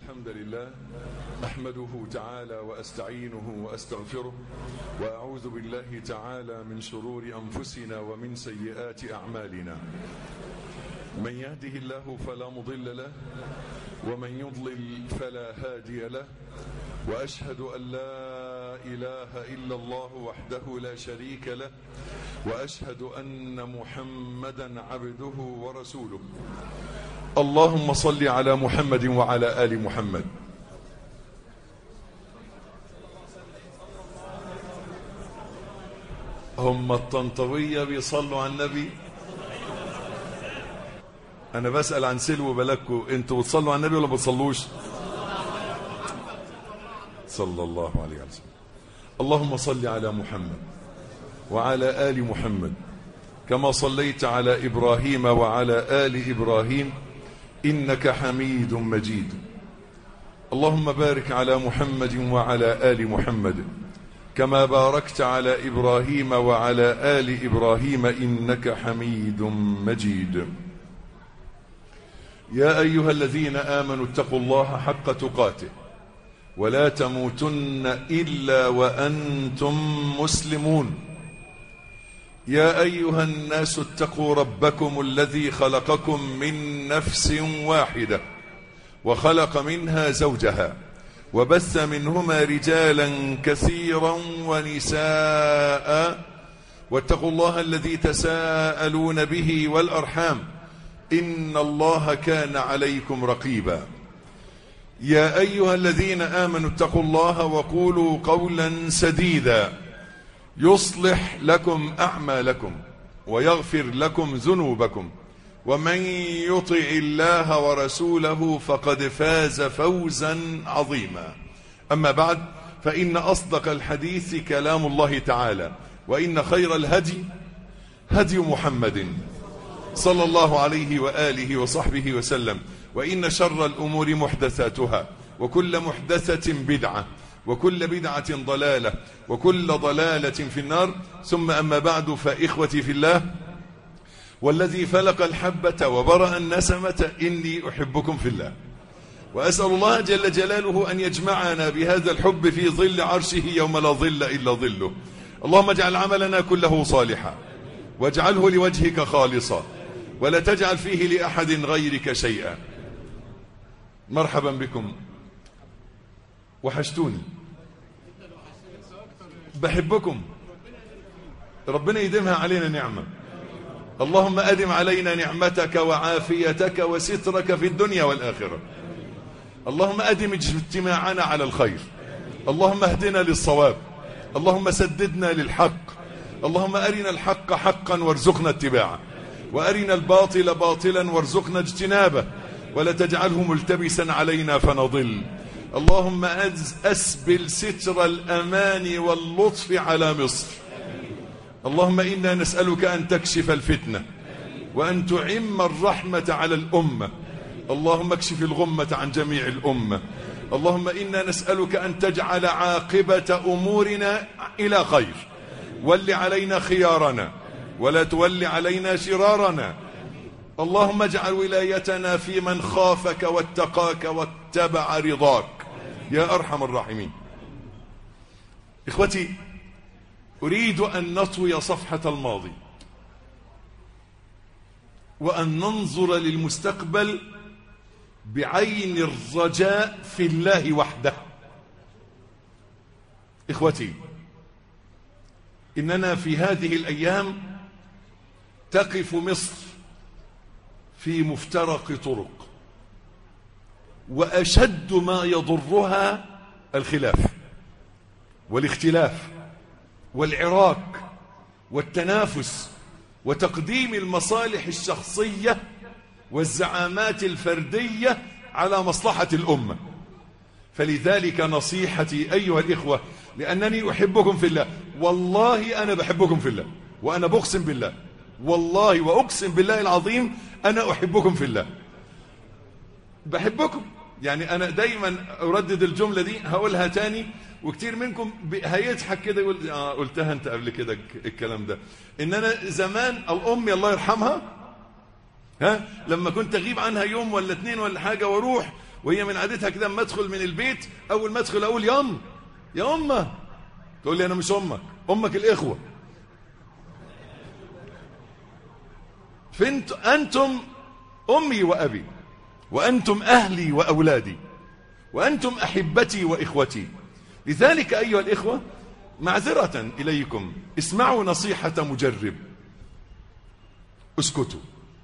الحمد لله أحمده تعالى وأستعينه وأستغفره وأعوذ بالله تعالى من شرور أنفسنا ومن سيئات أعمالنا من يهده الله فلا مضل له ومن يضلل فلا هادي له وأشهد أن لا إله إلا الله وحده لا شريك له وأشهد أن محمدا عبده ورسوله اللهم صل على محمد وعلى آل محمد هم الطنطوية بيصلوا على النبي أنا بسأل عن سلو بلدكم أنتوا بتصلوا على النبي ولا بتصلوش صلى الله عليه وسلم اللهم صل على محمد وعلى آل محمد كما صليت على إبراهيم وعلى آل إبراهيم إنك حميد مجيد اللهم بارك على محمد وعلى آل محمد كما باركت على إبراهيم وعلى آل إبراهيم إنك حميد مجيد يا أيها الذين آمنوا اتقوا الله حق تقاته ولا تموتن إلا وأنتم مسلمون يا أيها الناس اتقوا ربكم الذي خلقكم من نفس واحدة وخلق منها زوجها وبث منهما رجالا كثيرا ونساء واتقوا الله الذي تساءلون به والأرحام إن الله كان عليكم رقيبا يا أيها الذين آمنوا اتقوا الله وقولوا قولا سديدا يصلح لكم أعمالكم ويغفر لكم ذنوبكم ومن يطع الله ورسوله فقد فاز فوزا عظيما أما بعد فإن أصدق الحديث كلام الله تعالى وإن خير الهدي هدي محمد صلى الله عليه وآله وصحبه وسلم وإن شر الأمور محدثاتها وكل محدثة بدعة وكل بدعة ضلالة وكل ضلالة في النار ثم أما بعد فإخوتي في الله والذي فلق الحبة وبرأ النسمة إني أحبكم في الله وأسأل الله جل جلاله أن يجمعنا بهذا الحب في ظل عرشه يوم لا ظل إلا ظله اللهم اجعل عملنا كله صالحا واجعله لوجهك خالصا ولا تجعل فيه لأحد غيرك شيئا مرحبا بكم وحشتوني بحبكم ربنا يديمها علينا نعمة اللهم أدم علينا نعمتك وعافيتك وسترك في الدنيا والآخرة اللهم أدم اجتماعنا على الخير اللهم اهدنا للصواب اللهم سددنا للحق اللهم أرنا الحق حقا وارزقنا اتباعه وأرنا الباطل باطلا وارزقنا اجتنابه ولا تجعله ملتبسا علينا فنضل اللهم أسبل ستر الأمان واللطف على مصر اللهم إنا نسألك أن تكشف الفتنة وأن تعم الرحمة على الأمة اللهم اكشف الغمة عن جميع الأمة اللهم إنا نسألك أن تجعل عاقبة أمورنا إلى خير ول علينا خيارنا ولا تول علينا شرارنا اللهم اجعل ولايتنا في من خافك واتقاك واتبع رضاك يا أرحم الراحمين إخوتي أريد أن نطوي صفحة الماضي وأن ننظر للمستقبل بعين الرجاء في الله وحده إخوتي إننا في هذه الأيام تقف مصر في مفترق طرق وأشد ما يضرها الخلاف والاختلاف والعراك والتنافس وتقديم المصالح الشخصية والزعامات الفردية على مصلحة الأمة فلذلك نصيحتي أيها الإخوة لأنني أحبكم في الله والله أنا بحبكم في الله وأنا بقسم بالله والله وأقسم بالله العظيم أنا أحبكم في الله بحبكم يعني أنا دايما أردد الجملة دي هقولها تاني وكتير منكم هيضحك كده يقول آه قلتها أنت قبل كده الكلام ده إن أنا زمان الأم الله يرحمها ها لما كنت أغيب عنها يوم ولا اتنين ولا حاجة واروح وهي من عادتها كده اما ادخل من البيت اول ما ادخل اقول يام يا امه تقول لي انا مش امك امك الاخوه فانت انتم امي وابي وانتم اهلي واولادي وانتم احبتي واخوتي لذلك ايها الاخوه معذره اليكم اسمعوا نصيحه مجرب اسكتوا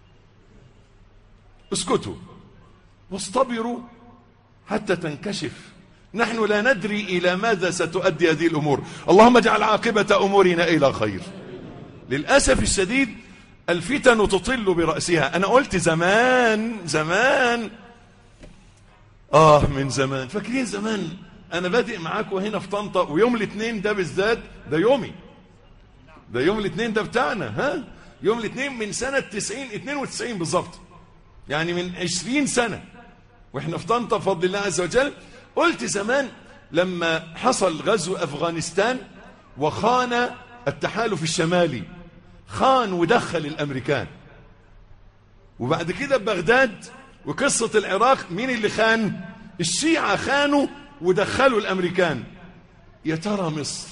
اسكتوا واصطبروا حتى تنكشف نحن لا ندري إلى ماذا ستؤدي هذه الأمور اللهم اجعل عاقبة أمورنا إلى خير للأسف الشديد الفتن تطل برأسها أنا قلت زمان زمان آه من زمان فاكرين زمان أنا بادئ معاكم هنا في طنطا ويوم الاثنين ده بالذات ده يومي ده يوم الاثنين ده بتاعنا ها يوم الاثنين من سنة 90 92 بالظبط يعني من 20 سنة واحنا في طنطا بفضل الله عز وجل قلت زمان لما حصل غزو أفغانستان وخان التحالف الشمالي خان ودخل الأمريكان وبعد كده بغداد وقصة العراق مين اللي خان الشيعة خانوا ودخلوا الأمريكان يا ترى مصر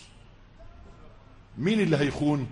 مين اللي هيخون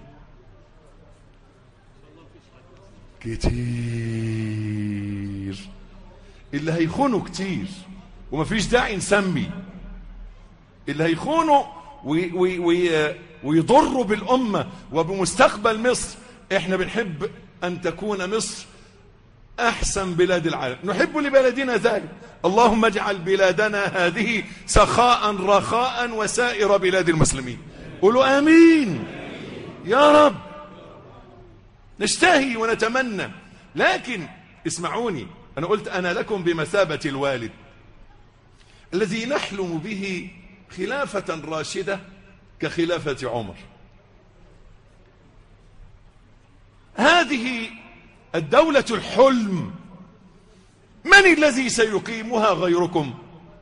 كتير اللي هيخونوا كتير ومفيش داعي نسمي اللي هيخونوا وي وي وي ويضروا بالأمة وبمستقبل مصر احنا بنحب أن تكون مصر أحسن بلاد العالم نحب لبلدنا ذلك اللهم اجعل بلادنا هذه سخاء رخاء وسائر بلاد المسلمين قولوا آمين يا رب نشتهي ونتمنى لكن اسمعوني أنا قلت أنا لكم بمثابة الوالد الذي نحلم به خلافة راشدة كخلافة عمر هذه الدولة الحلم من الذي سيقيمها غيركم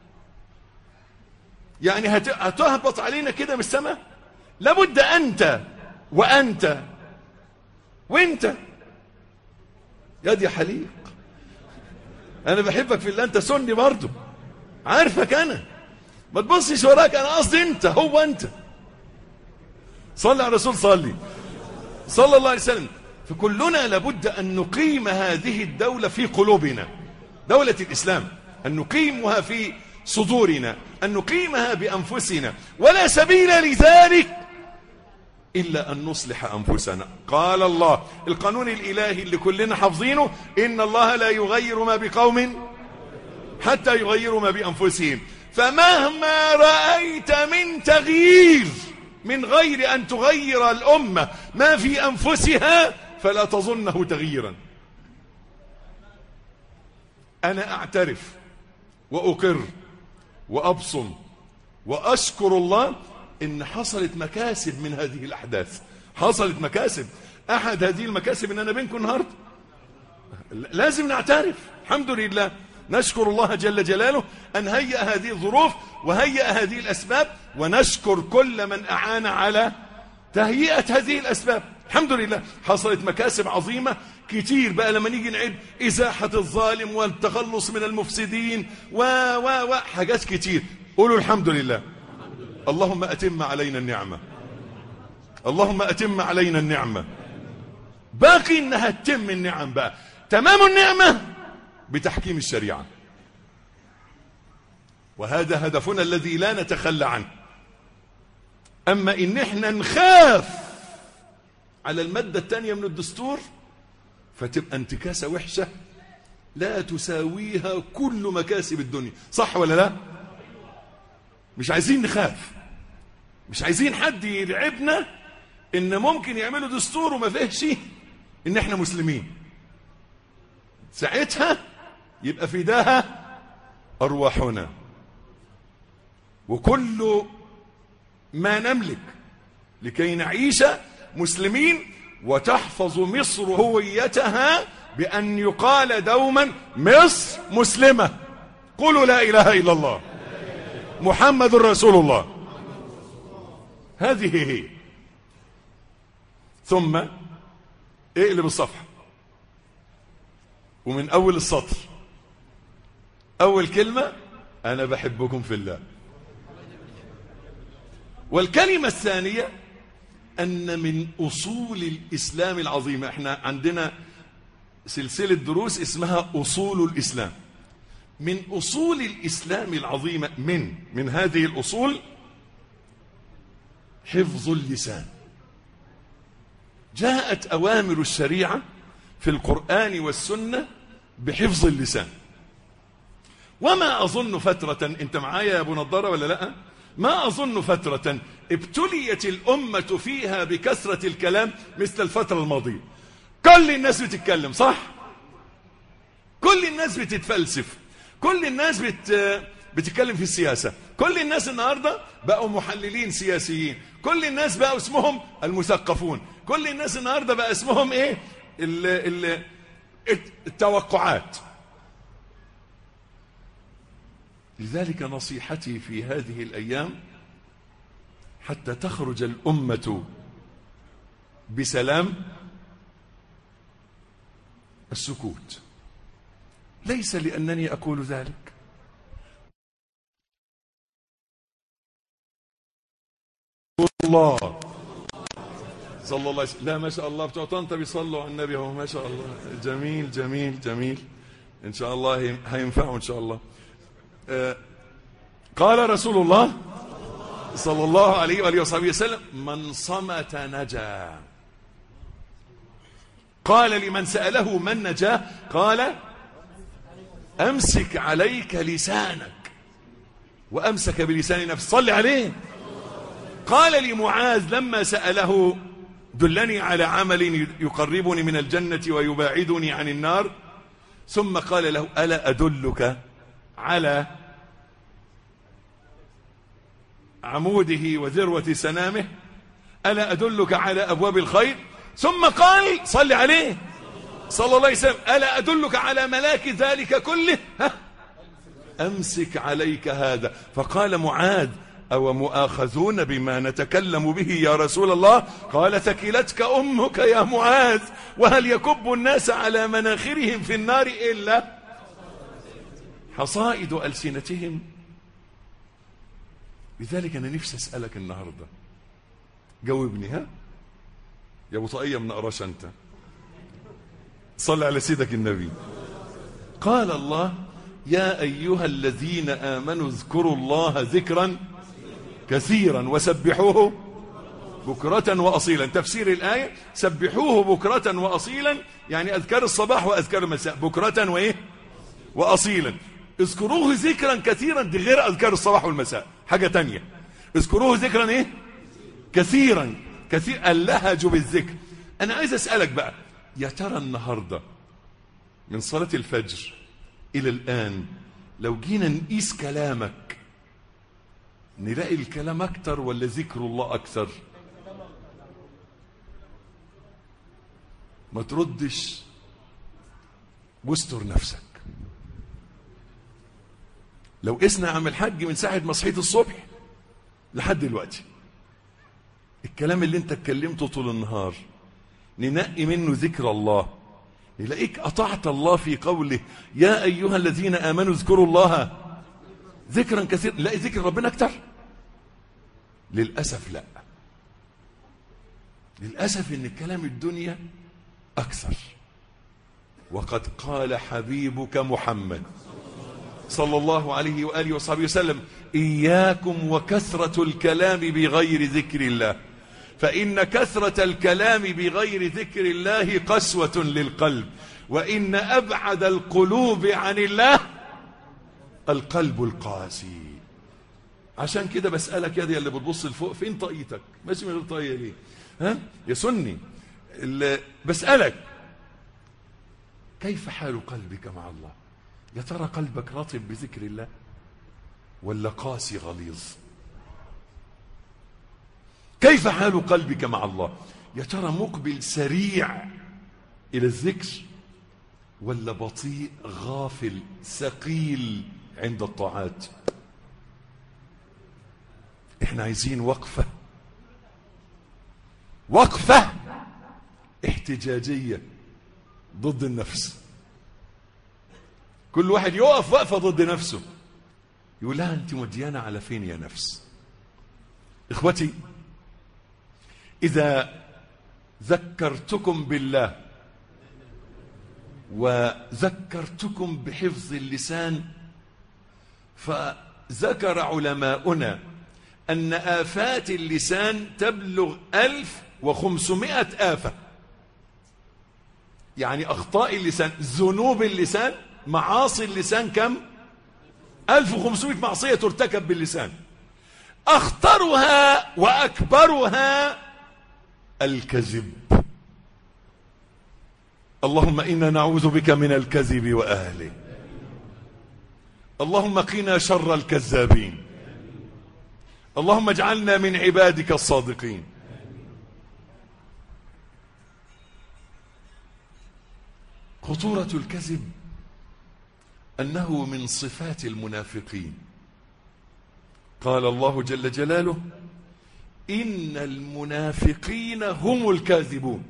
يعني هتهبط علينا كده من السماء لابد أنت وأنت وانت يا دي حليق انا بحبك في الله انت سني برضه عارفك انا ما تبصش وراك انا قصدي انت هو انت صلي على الرسول صلي صلى الله عليه وسلم فكلنا لابد ان نقيم هذه الدولة في قلوبنا دولة الاسلام ان نقيمها في صدورنا ان نقيمها بانفسنا ولا سبيل لذلك إلا أن نصلح أنفسنا قال الله القانون الإلهي اللي كلنا حافظينه إن الله لا يغير ما بقوم حتى يغيروا ما بأنفسهم فمهما رأيت من تغيير من غير أن تغير الأمة ما في أنفسها فلا تظنه تغييرا أنا أعترف وأقر وأبصم وأشكر الله ان حصلت مكاسب من هذه الاحداث حصلت مكاسب احد هذه المكاسب ان انا بينكم النهارده لازم نعترف الحمد لله نشكر الله جل جلاله ان هيأ هذه الظروف وهيأ هذه الاسباب ونشكر كل من اعان على تهيئة هذه الاسباب الحمد لله حصلت مكاسب عظيمة كتير بقى لما نيجي نعد ازاحة الظالم والتخلص من المفسدين و و و حاجات كتير قولوا الحمد لله اللهم أتم علينا النعمة اللهم أتم علينا النعمة باقي إنها تتم النعم بقى تمام النعمة بتحكيم الشريعة وهذا هدفنا الذي لا نتخلى عنه أما إن احنا نخاف على المادة الثانية من الدستور فتبقى انتكاسة وحشة لا تساويها كل مكاسب الدنيا صح ولا لا مش عايزين نخاف مش عايزين حد يرعبنا ان ممكن يعملوا دستور وما فيهش ان احنا مسلمين ساعتها يبقى فداها ارواحنا وكل ما نملك لكي نعيش مسلمين وتحفظ مصر هويتها بأن يقال دوما مصر مسلمة قولوا لا إله إلا الله محمد رسول الله هذه هي ثم اقلب الصفحة ومن أول السطر أول كلمة أنا بحبكم في الله والكلمة الثانية أن من أصول الإسلام العظيمة احنا عندنا سلسلة دروس اسمها أصول الإسلام من أصول الإسلام العظيمة من من هذه الأصول حفظ اللسان جاءت أوامر الشريعة في القرآن والسنة بحفظ اللسان وما أظن فترة أنت معايا يا أبو نضارة ولا لا ما أظن فترة ابتليت الأمة فيها بكثرة الكلام مثل الفترة الماضية كل الناس بتتكلم صح كل الناس بتتفلسف كل الناس بت... بتتكلم في السياسة كل الناس النهاردة بقوا محللين سياسيين كل الناس بقوا اسمهم المثقفون كل الناس النهاردة بقى اسمهم ايه ال... ال... التوقعات لذلك نصيحتي في هذه الأيام حتى تخرج الأمة بسلام السكوت ليس لأنني أقول ذلك الله صلى الله عليه وسلم لا ما شاء الله بتوع طنطا بيصلوا على النبي هو ما شاء الله جميل جميل جميل ان شاء الله هينفعوا ان شاء الله آه قال رسول الله صلى الله عليه واله وصحبه وسلم من صمت نجا قال لمن سأله من نجاه قال أمسك عليك لسانك وأمسك بلسان نفسه صل عليه قال لمعاذ لما سأله دلني على عمل يقربني من الجنة ويباعدني عن النار ثم قال له ألا أدلك على عموده وذروة سنامه ألا أدلك على أبواب الخير ثم قال صل عليه صلى الله عليه وسلم ألا أدلك على ملاك ذلك كله ها أمسك عليك هذا فقال معاذ أو مؤاخذون بما نتكلم به يا رسول الله قال ثكلتك أمك يا معاذ وهل يكب الناس على مناخرهم في النار إلا حصائد ألسنتهم لذلك أنا نفسي أسألك النهاردة جاوبني ها يا ابو طاقيه من قراش انت صل على سيدك النبي قال الله يا ايها الذين امنوا اذكروا الله ذكرا كثيرا وسبحوه بكرة وأصيلا تفسير الآية سبحوه بكرة وأصيلا يعني أذكار الصباح وأذكار المساء بكرة وإيه وأصيلا اذكروه ذكرا كثيرا دي غير أذكار الصباح والمساء حاجة تانية اذكروه ذكرا إيه كثيرا كثير اللهج بالذكر أنا عايز أسألك بقى يا ترى النهاردة من صلاة الفجر إلى الآن لو جينا نقيس كلامك نلاقي الكلام أكتر ولا ذكر الله أكثر ما تردش واستر نفسك لو قسنا عم الحج من ساعة ما صحيت الصبح لحد دلوقتي الكلام اللي انت اتكلمته طول النهار ننقي منه ذكر الله نلاقيك أطعت الله في قوله يا أيها الذين آمنوا اذكروا الله ذكرا كثيرا لا ذكر ربنا أكتر للأسف لا للأسف إن كلام الدنيا أكثر وقد قال حبيبك محمد صلى الله عليه وآله وصحبه وسلم إياكم وكثرة الكلام بغير ذكر الله فإن كثرة الكلام بغير ذكر الله قسوة للقلب وإن أبعد القلوب عن الله القلب القاسي عشان كده بسألك يا دي اللي بتبص لفوق فين طاقيتك ماشي من غير طاقية ليه ها يا سني اللي بسألك كيف حال قلبك مع الله يا ترى قلبك رطب بذكر الله ولا قاسي غليظ كيف حال قلبك مع الله يا ترى مقبل سريع إلى الذكر ولا بطيء غافل ثقيل عند الطاعات احنا عايزين وقفة وقفة احتجاجية ضد النفس كل واحد يقف وقفة ضد نفسه يقول لها أنت مديانة على فين يا نفس إخوتي إذا ذكرتكم بالله وذكرتكم بحفظ اللسان فذكر علماؤنا أن آفات اللسان تبلغ ألف وخمسمائة آفة يعني أخطاء اللسان ذنوب اللسان معاصي اللسان كم ألف وخمسمائة معصية ترتكب باللسان أخطرها وأكبرها الكذب اللهم إنا نعوذ بك من الكذب وأهله اللهم قنا شر الكذابين اللهم اجعلنا من عبادك الصادقين خطورة الكذب أنه من صفات المنافقين قال الله جل جلاله إن المنافقين هم الكاذبون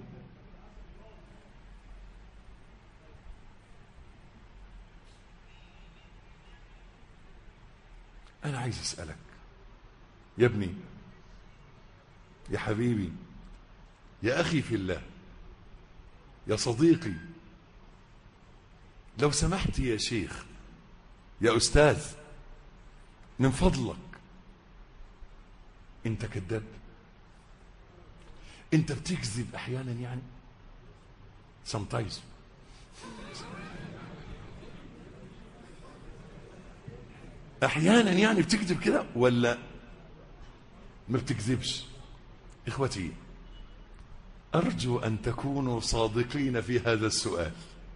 أنا عايز أسألك يا ابني يا حبيبي يا أخي في الله يا صديقي لو سمحت يا شيخ يا أستاذ من فضلك أنت كذاب أنت بتكذب أحيانا يعني sometimes أحيانا يعني بتكذب كده ولا ما بتكذبش إخوتي أرجو أن تكونوا صادقين في هذا السؤال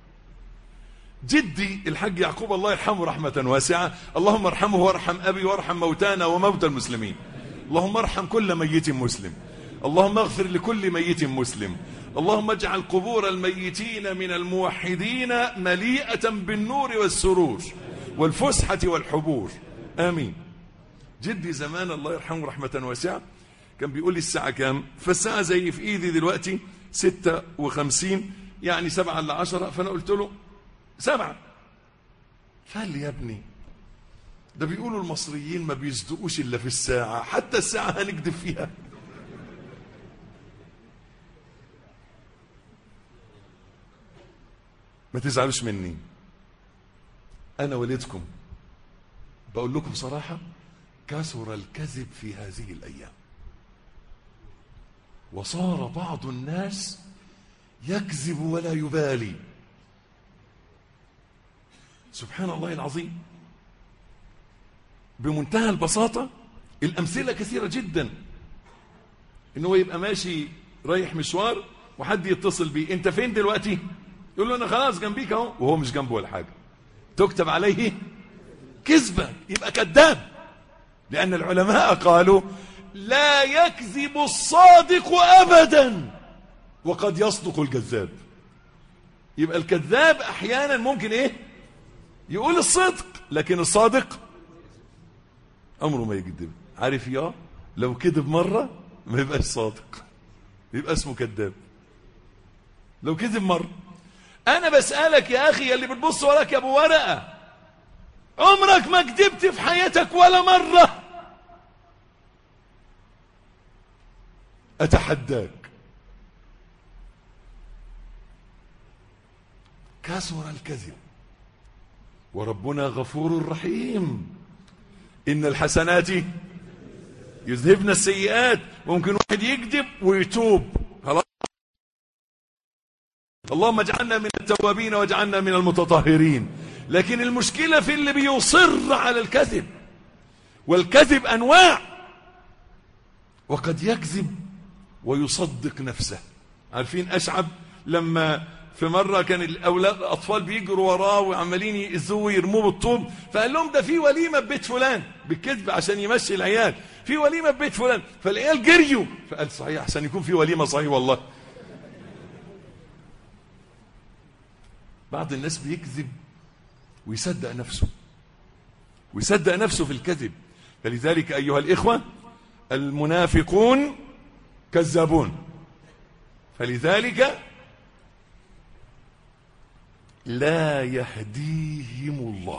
جدي الحاج يعقوب الله يرحمه رحمة واسعة اللهم ارحمه وارحم أبي وارحم موتانا وموتى المسلمين اللهم ارحم كل ميت مسلم اللهم اغفر لكل ميت مسلم اللهم اجعل قبور الميتين من الموحدين مليئة بالنور والسرور والفسحة والحبور آمين جدي زمان الله يرحمه رحمة واسعة كان بيقول لي الساعة كام فالساعة زي في ايدي دلوقتي ستة وخمسين يعني سبعة إلا عشرة فأنا قلت له سبعة فقال لي يا ابني ده بيقولوا المصريين ما بيصدقوش إلا في الساعة حتى الساعة هنكذب فيها ما تزعلوش مني أنا والدكم بقول لكم صراحة كثر الكذب في هذه الأيام وصار بعض الناس يكذب ولا يبالي سبحان الله العظيم بمنتهى البساطة الأمثلة كثيرة جدا إنه يبقى ماشي رايح مشوار وحد يتصل بيه أنت فين دلوقتي يقول له أنا خلاص جنبيك أهو وهو مش جنبه ولا حاجة تكتب عليه كذبة يبقى كذاب لأن العلماء قالوا لا يكذب الصادق أبدا وقد يصدق الكذاب يبقى الكذاب أحيانا ممكن إيه يقول الصدق لكن الصادق أمره ما يكذب عارف يا لو كذب مرة ما يبقاش صادق يبقى اسمه كذاب لو كذب مرة أنا بسألك يا أخي اللي بتبص وراك يا أبو ورقة عمرك ما كذبت في حياتك ولا مرة أتحداك كثر الكذب وربنا غفور رحيم إن الحسنات يذهبن السيئات ممكن واحد يكذب ويتوب خلاص اللهم اجعلنا من التوابين واجعلنا من المتطهرين لكن المشكلة في اللي بيصر على الكذب والكذب أنواع وقد يكذب ويصدق نفسه عارفين أشعب لما في مرة كان الأولاد الأطفال بيجروا وراه وعمالين يأذوه ويرموه بالطوب فقال لهم ده في وليمة ببيت فلان بالكذب عشان يمشي العيال في وليمة ببيت فلان فالعيال جريوا فقال صحيح عشان يكون في وليمة صحيح والله بعض الناس بيكذب ويصدق نفسه ويصدق نفسه في الكذب فلذلك أيها الإخوة المنافقون كذابون فلذلك لا يهديهم الله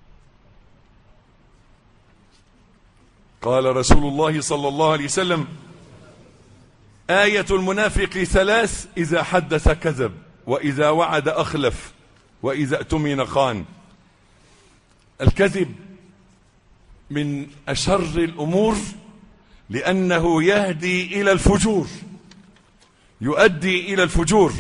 قال رسول الله صلى الله عليه وسلم آية المنافق ثلاث إذا حدث كذب وإذا وعد أخلف وإذا اؤتمن خان الكذب من أشر الأمور لأنه يهدي إلى الفجور يؤدي إلى الفجور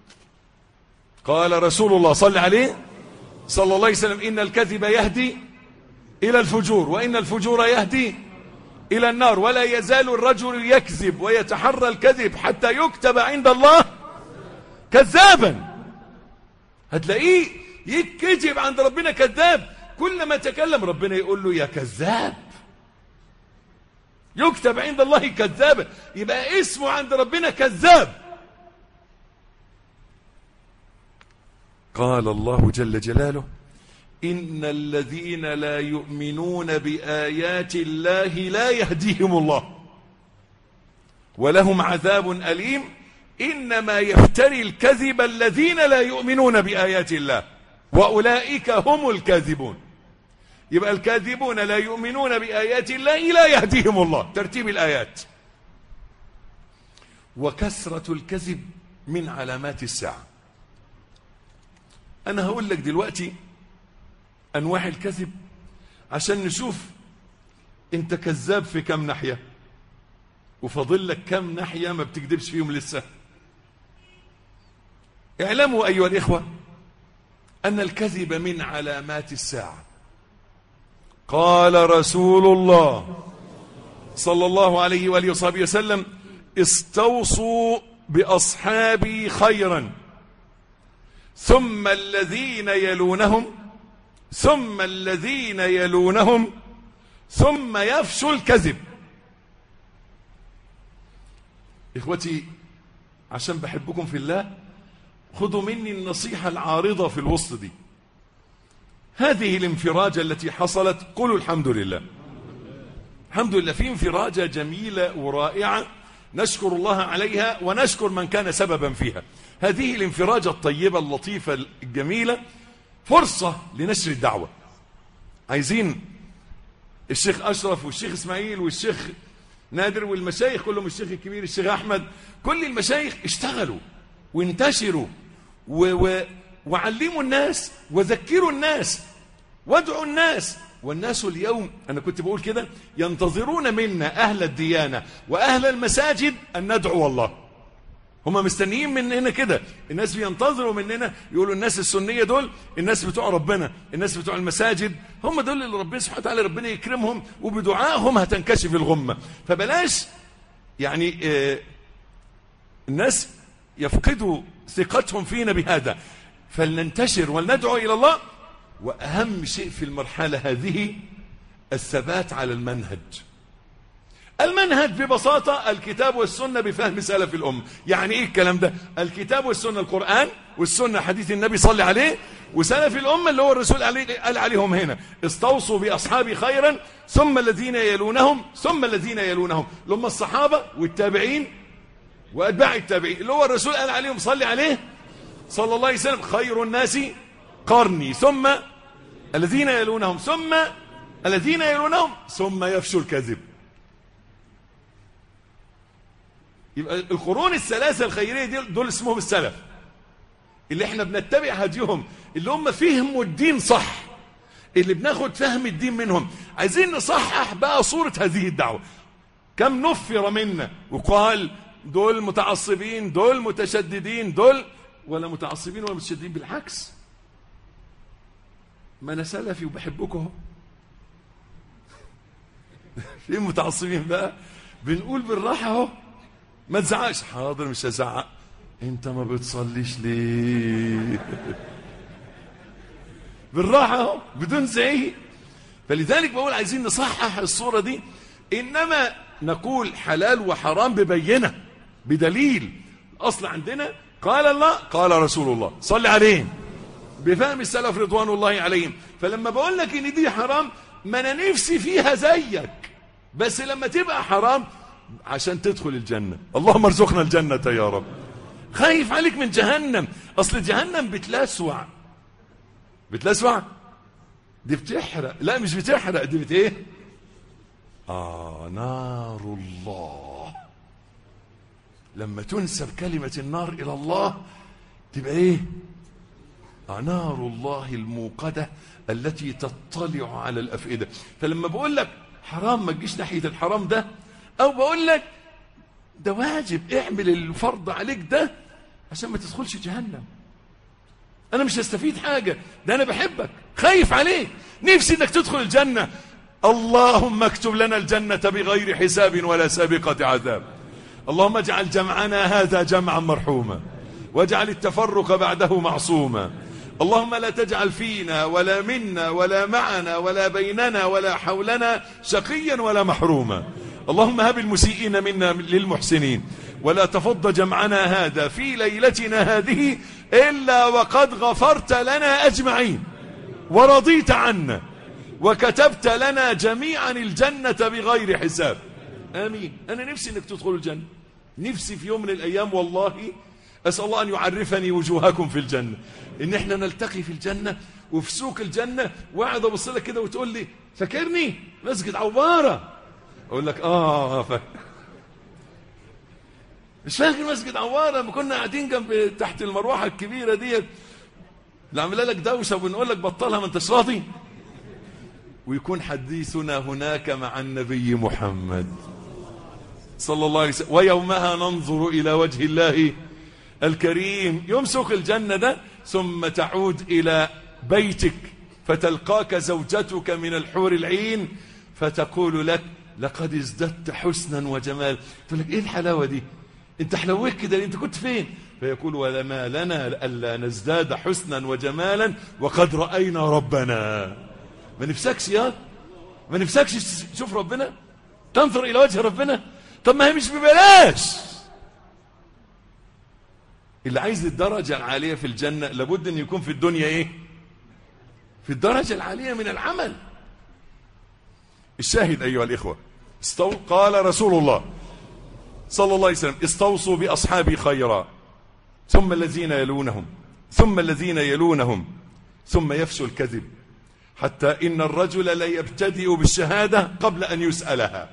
قال رسول الله صلى عليه صلى الله عليه وسلم إن الكذب يهدي إلى الفجور وإن الفجور يهدي إلى النار ولا يزال الرجل يكذب ويتحرى الكذب حتى يكتب عند الله كذابا هتلاقيه يكذب عند ربنا كذاب كلما تكلم ربنا يقول له يا كذاب يكتب عند الله كذابا يبقى اسمه عند ربنا كذاب قال الله جل جلاله إن الذين لا يؤمنون بآيات الله لا يهديهم الله ولهم عذاب أليم إنما يفتري الكذب الذين لا يؤمنون بآيات الله وأولئك هم الكاذبون يبقى الكاذبون لا يؤمنون بآيات الله لا يهديهم الله ترتيب الآيات وكثرة الكذب من علامات الساعة أنا هقول لك دلوقتي أنواع الكذب عشان نشوف أنت كذاب في كم ناحية وفاضل لك كم ناحية ما بتكذبش فيهم لسه اعلموا أيها الإخوة أن الكذب من علامات الساعة قال رسول الله صلى الله عليه وآله وصحبه وسلم استوصوا بأصحابي خيرا ثم الذين يلونهم ثم الذين يلونهم ثم يفشو الكذب إخوتي عشان بحبكم في الله خذوا مني النصيحة العارضة في الوسط دي هذه الانفراجة التي حصلت قولوا الحمد لله الحمد لله في انفراجة جميلة ورائعة نشكر الله عليها ونشكر من كان سببا فيها هذه الانفراجة الطيبة اللطيفة الجميلة فرصة لنشر الدعوة عايزين الشيخ أشرف والشيخ إسماعيل والشيخ نادر والمشايخ كلهم الشيخ الكبير الشيخ أحمد كل المشايخ اشتغلوا وانتشروا و و وعلموا الناس وذكروا الناس وادعوا الناس والناس اليوم أنا كنت بقول كده ينتظرون منا أهل الديانة وأهل المساجد أن ندعو الله هم مستنيين مننا كده الناس بينتظروا مننا يقولوا الناس السنية دول الناس بتوع ربنا الناس بتوع المساجد هم دول اللي ربنا سبحانه وتعالى ربنا يكرمهم وبدعائهم هتنكشف الغمة فبلاش يعني آه الناس يفقدوا ثقتهم فينا بهذا فلننتشر ولندعو إلى الله وأهم شيء في المرحلة هذه الثبات على المنهج المنهج ببساطة الكتاب والسنة بفهم سلف الأم يعني إيه الكلام ده الكتاب والسنة القرآن والسنة حديث النبي صلى عليه وسلف الأمة اللي هو الرسول عليه قال عليهم هنا استوصوا بأصحابي خيرا ثم الذين يلونهم ثم الذين يلونهم لهم الصحابة والتابعين وأتباع التابعين اللي هو الرسول قال عليهم صلي عليه صلى الله عليه وسلم خير الناس قرني ثم الذين يلونهم ثم الذين يلونهم ثم يفشو الكذب يبقى القرون الثلاثة الخيرية دي دول اسمهم السلف اللي احنا بنتبع هديهم اللي هم فهموا الدين صح اللي بناخد فهم الدين منهم عايزين نصحح بقى صورة هذه الدعوة كم نفر منا وقال دول متعصبين دول متشددين دول ولا متعصبين ولا متشددين بالعكس ما انا سلفي وبحبكم في متعصبين بقى بنقول بالراحه اهو ما تزعقش حاضر مش هزعق انت ما بتصليش ليه بالراحه اهو بدون زعيق فلذلك بقول عايزين نصحح الصوره دي انما نقول حلال وحرام ببينه بدليل اصل عندنا قال الله قال رسول الله صلي عليه بفهم السلف رضوان الله عليهم فلما بقول لك ان دي حرام ما انا نفسي فيها زيك بس لما تبقى حرام عشان تدخل الجنة اللهم ارزقنا الجنة يا رب خايف عليك من جهنم اصل جهنم بتلسوع بتلسوع دي بتحرق لا مش بتحرق دي بت ايه آه نار الله لما تنسب كلمة النار إلى الله تبقى إيه آه نار الله الموقدة التي تطلع على الأفئدة فلما بقول لك حرام ما تجيش ناحية الحرام ده أو بقول لك ده واجب اعمل الفرض عليك ده عشان ما تدخلش جهنم أنا مش هستفيد حاجة ده أنا بحبك خايف عليك نفسي إنك تدخل الجنة اللهم اكتب لنا الجنة بغير حساب ولا سابقة عذاب اللهم اجعل جمعنا هذا جمعا مرحوما واجعل التفرق بعده معصوما اللهم لا تجعل فينا ولا منا ولا معنا ولا بيننا ولا حولنا شقيا ولا محروما اللهم هب المسيئين منا للمحسنين ولا تفض جمعنا هذا في ليلتنا هذه إلا وقد غفرت لنا أجمعين ورضيت عنا وكتبت لنا جميعا الجنة بغير حساب آمين أنا نفسي أنك تدخل الجنة نفسي في يوم من الأيام والله أسأل الله أن يعرفني وجوهكم في الجنة إن إحنا نلتقي في الجنة وفي سوق الجنة واحد أبص لك كده وتقول لي فاكرني مسجد عوارة أقول لك آه فاكر مش فاكر مسجد عوارة لما كنا قاعدين جنب تحت المروحة الكبيرة ديت اللي عامله لك دوشة وبنقول لك بطلها ما انتش راضي ويكون حديثنا هناك مع النبي محمد صلى الله عليه وسلم ويومها ننظر إلى وجه الله الكريم يوم سوق الجنة ده ثم تعود إلى بيتك فتلقاك زوجتك من الحور العين فتقول لك لقد ازددت حسنا وجمال تقول لك ايه الحلاوة دي انت حلوك كده انت كنت فين فيقول ولما لنا ألا نزداد حسنا وجمالا وقد رأينا ربنا ما نفسكش يا ما نفسكش تشوف ربنا تنظر إلى وجه ربنا طب ما هي مش ببلاش اللي عايز الدرجة العالية في الجنة لابد أن يكون في الدنيا إيه في الدرجة العالية من العمل الشاهد أيها الإخوة استو... قال رسول الله صلى الله عليه وسلم استوصوا بأصحابي خيرا ثم الذين يلونهم ثم الذين يلونهم ثم يفشو الكذب حتى إن الرجل لا يبتدئ بالشهادة قبل أن يسألها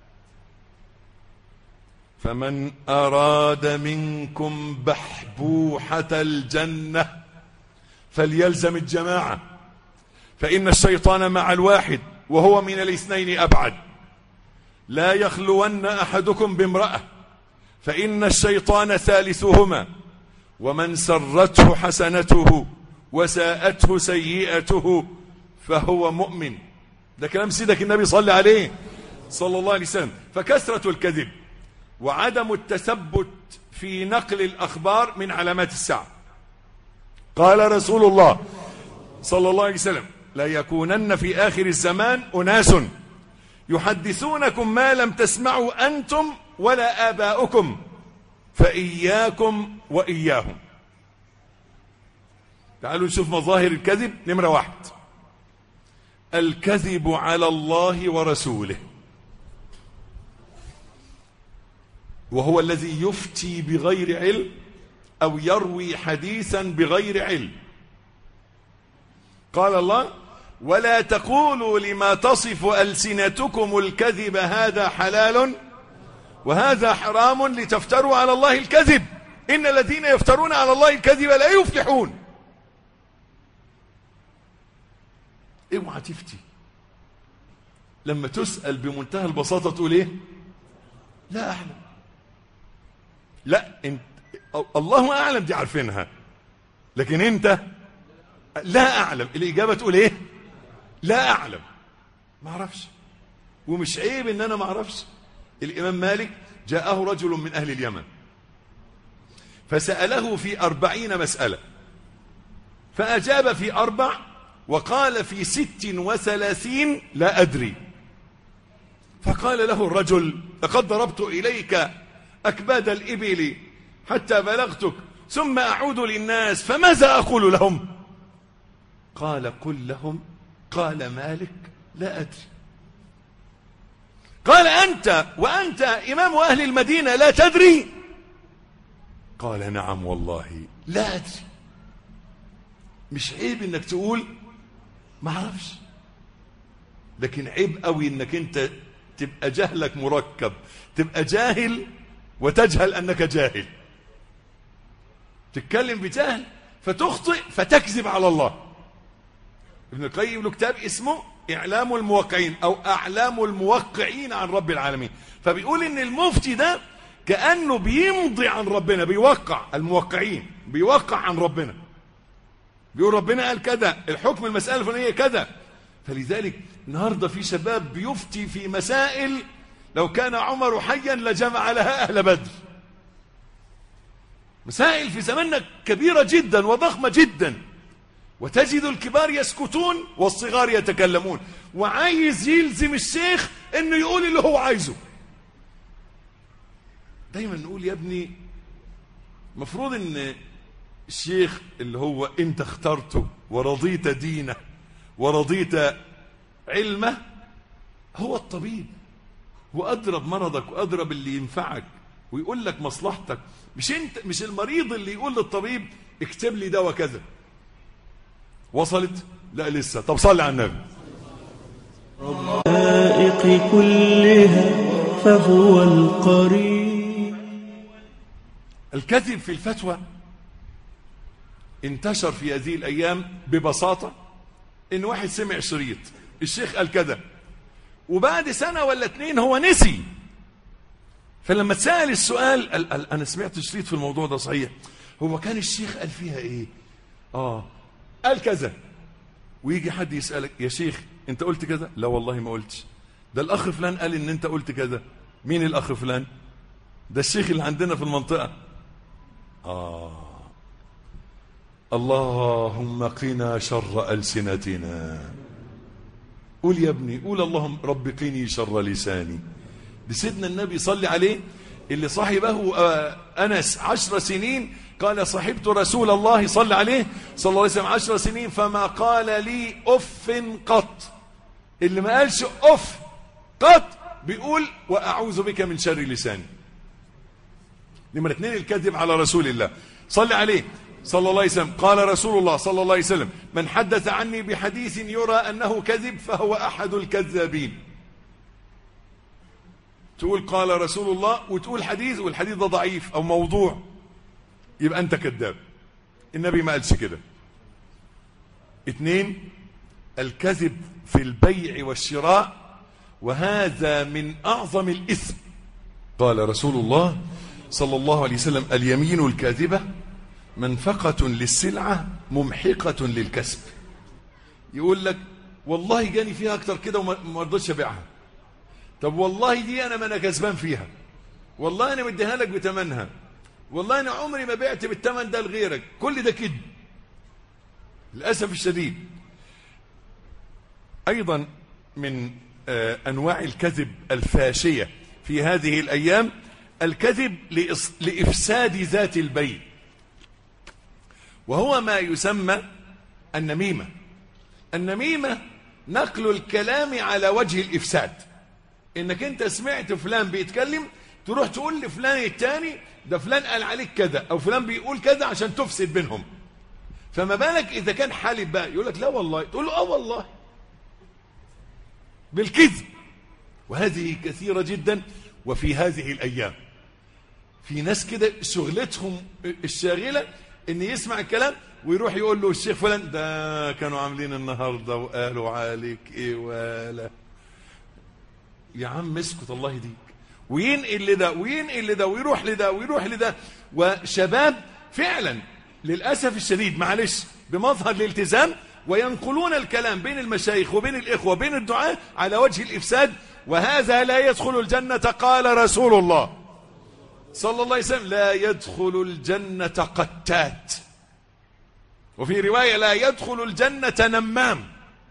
فمن أراد منكم بحبوحة الجنة فليلزم الجماعة فإن الشيطان مع الواحد وهو من الاثنين أبعد لا يخلون أحدكم بامرأة فإن الشيطان ثالثهما ومن سرته حسنته وساءته سيئته فهو مؤمن ده كلام سيدك النبي صلى عليه صلى الله عليه وسلم فكثرة الكذب وعدم التثبت في نقل الأخبار من علامات الساعة قال رسول الله صلى الله عليه وسلم لا يكونن في آخر الزمان أناس يحدثونكم ما لم تسمعوا أنتم ولا آباؤكم فإياكم وإياهم تعالوا نشوف مظاهر الكذب نمرة واحد الكذب على الله ورسوله وهو الذي يفتي بغير علم أو يروي حديثا بغير علم قال الله ولا تقولوا لما تصف ألسنتكم الكذب هذا حلال وهذا حرام لتفتروا على الله الكذب إن الذين يفترون على الله الكذب لا يفلحون اوعى تفتي لما تسأل بمنتهى البساطة تقول ايه لا أعلم لا انت الله أعلم دي عارفينها لكن انت لا أعلم الإجابة تقول ايه لا أعلم ما أعرفش ومش عيب ان انا ما أعرفش الإمام مالك جاءه رجل من أهل اليمن فسأله في أربعين مسألة فأجاب في أربع وقال في ست وثلاثين لا أدري فقال له الرجل لقد ضربت إليك أكباد الإبل حتى بلغتك ثم أعود للناس فماذا أقول لهم قال قل لهم قال مالك لا أدري قال أنت وأنت إمام أهل المدينة لا تدري قال نعم والله لا أدري مش عيب انك تقول ما اعرفش لكن عيب قوي انك انت تبقى جهلك مركب تبقى جاهل وتجهل انك جاهل تتكلم بجهل فتخطئ فتكذب على الله ابن القيم له كتاب اسمه اعلام الموقعين او اعلام الموقعين عن رب العالمين فبيقول ان المفتي ده كانه بيمضي عن ربنا بيوقع الموقعين بيوقع عن ربنا بيقول ربنا قال كذا الحكم المساله الفلانيه كذا فلذلك النهارده في شباب بيفتي في مسائل لو كان عمر حيا لجمع لها اهل بدر مسائل في زماننا كبيره جدا وضخمه جدا وتجد الكبار يسكتون والصغار يتكلمون وعايز يلزم الشيخ انه يقول اللي هو عايزه دايما نقول يا ابني مفروض ان الشيخ اللي هو انت اخترته ورضيت دينه ورضيت علمه هو الطبيب وادرى بمرضك وادرى باللي ينفعك ويقول لك مصلحتك مش انت مش المريض اللي يقول للطبيب اكتب لي دواء كذا وصلت لا لسه طب صلي على النبي الخلائق كلها فهو القريب الكذب في الفتوى انتشر في هذه الايام ببساطه ان واحد سمع شريط الشيخ قال كذا وبعد سنه ولا اتنين هو نسي فلما اتسال السؤال قال, قال انا سمعت شريط في الموضوع ده صحيح هو كان الشيخ قال فيها ايه اه قال كذا ويجي حد يسالك يا شيخ انت قلت كذا لا والله ما قلتش ده الاخ فلان قال ان انت قلت كذا مين الاخ فلان ده الشيخ اللي عندنا في المنطقه اه اللهم قنا شر ألسنتنا قول يا ابني قول اللهم رب قني شر لساني دي سيدنا النبي صلي عليه اللي صاحبه آه، أنس عشر سنين قال صحبت رسول الله صلى عليه صلى الله عليه وسلم عشر سنين فما قال لي أف قط اللي ما قالش أف قط بيقول وأعوذ بك من شر لساني نمرة اثنين الكذب على رسول الله صلى عليه صلى الله عليه وسلم قال رسول الله صلى الله عليه وسلم من حدث عني بحديث يرى أنه كذب فهو أحد الكذابين تقول قال رسول الله وتقول حديث والحديث ده ضعيف أو موضوع يبقى أنت كذاب النبي ما قالش كده اثنين الكذب في البيع والشراء وهذا من أعظم الإثم قال رسول الله صلى الله عليه وسلم اليمين الكاذبة منفقة للسلعة ممحقة للكسب يقول لك والله جاني فيها أكتر كده وما رضيتش أبيعها طب والله دي أنا ما أنا كسبان فيها والله أنا مديها لك بتمنها والله أنا عمري ما بعت بالتمن ده لغيرك كل ده كده للأسف الشديد أيضا من آه أنواع الكذب الفاشية في هذه الأيام الكذب لإص... لإفساد ذات البيت وهو ما يسمى النميمة النميمة نقل الكلام على وجه الإفساد إنك أنت سمعت فلان بيتكلم تروح تقول لفلان التاني ده فلان قال عليك كذا أو فلان بيقول كذا عشان تفسد بينهم فما بالك إذا كان حالب بقى يقول لك لا والله تقول له آه والله بالكذب وهذه كثيرة جدا وفي هذه الأيام في ناس كده شغلتهم الشاغلة ان يسمع الكلام ويروح يقول له الشيخ فلان ده كانوا عاملين النهاردة وقالوا عليك ايه ولا يا عم اسكت الله يهديك وينقل لده وينقل لده ويروح لده ويروح لده وشباب فعلا للأسف الشديد معلش بمظهر الالتزام وينقلون الكلام بين المشايخ وبين الإخوة وبين الدعاء على وجه الإفساد وهذا لا يدخل الجنة قال رسول الله صلى الله عليه وسلم لا يدخل الجنة قتات وفي رواية لا يدخل الجنة نمام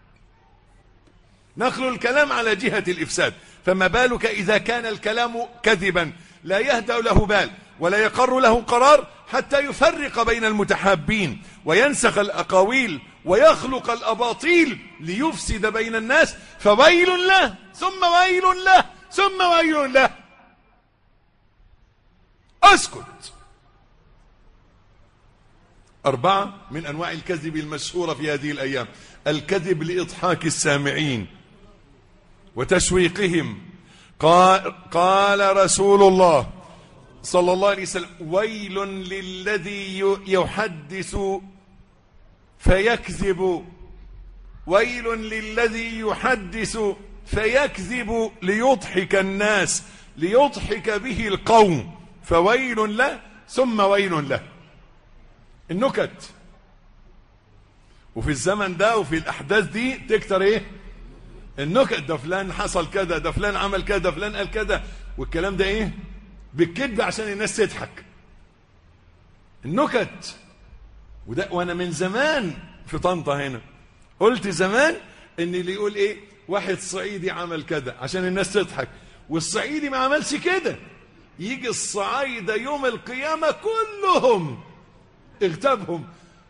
نقل الكلام على جهة الإفساد فما بالك إذا كان الكلام كذبا لا يهدأ له بال ولا يقر له قرار حتى يفرق بين المتحابين وينسخ الأقاويل ويخلق الأباطيل ليفسد بين الناس فويل له ثم ويل له ثم ويل له اسكت أربعة من أنواع الكذب المشهورة في هذه الأيام الكذب لإضحاك السامعين وتشويقهم قال, قال رسول الله صلى الله عليه وسلم ويل للذي يحدث فيكذب ويل للذي يحدث فيكذب ليضحك الناس ليضحك به القوم فويل له ثم ويل له النكت وفي الزمن ده وفي الأحداث دي تكتر ايه النكت ده فلان حصل كذا ده فلان عمل كذا ده فلان قال كذا والكلام ده ايه بالكذب عشان الناس تضحك النكت وده وانا من زمان في طنطا هنا قلت زمان ان اللي يقول ايه واحد صعيدي عمل كذا عشان الناس تضحك والصعيدي ما عملش كده يجي الصعايدة يوم القيامة كلهم اغتابهم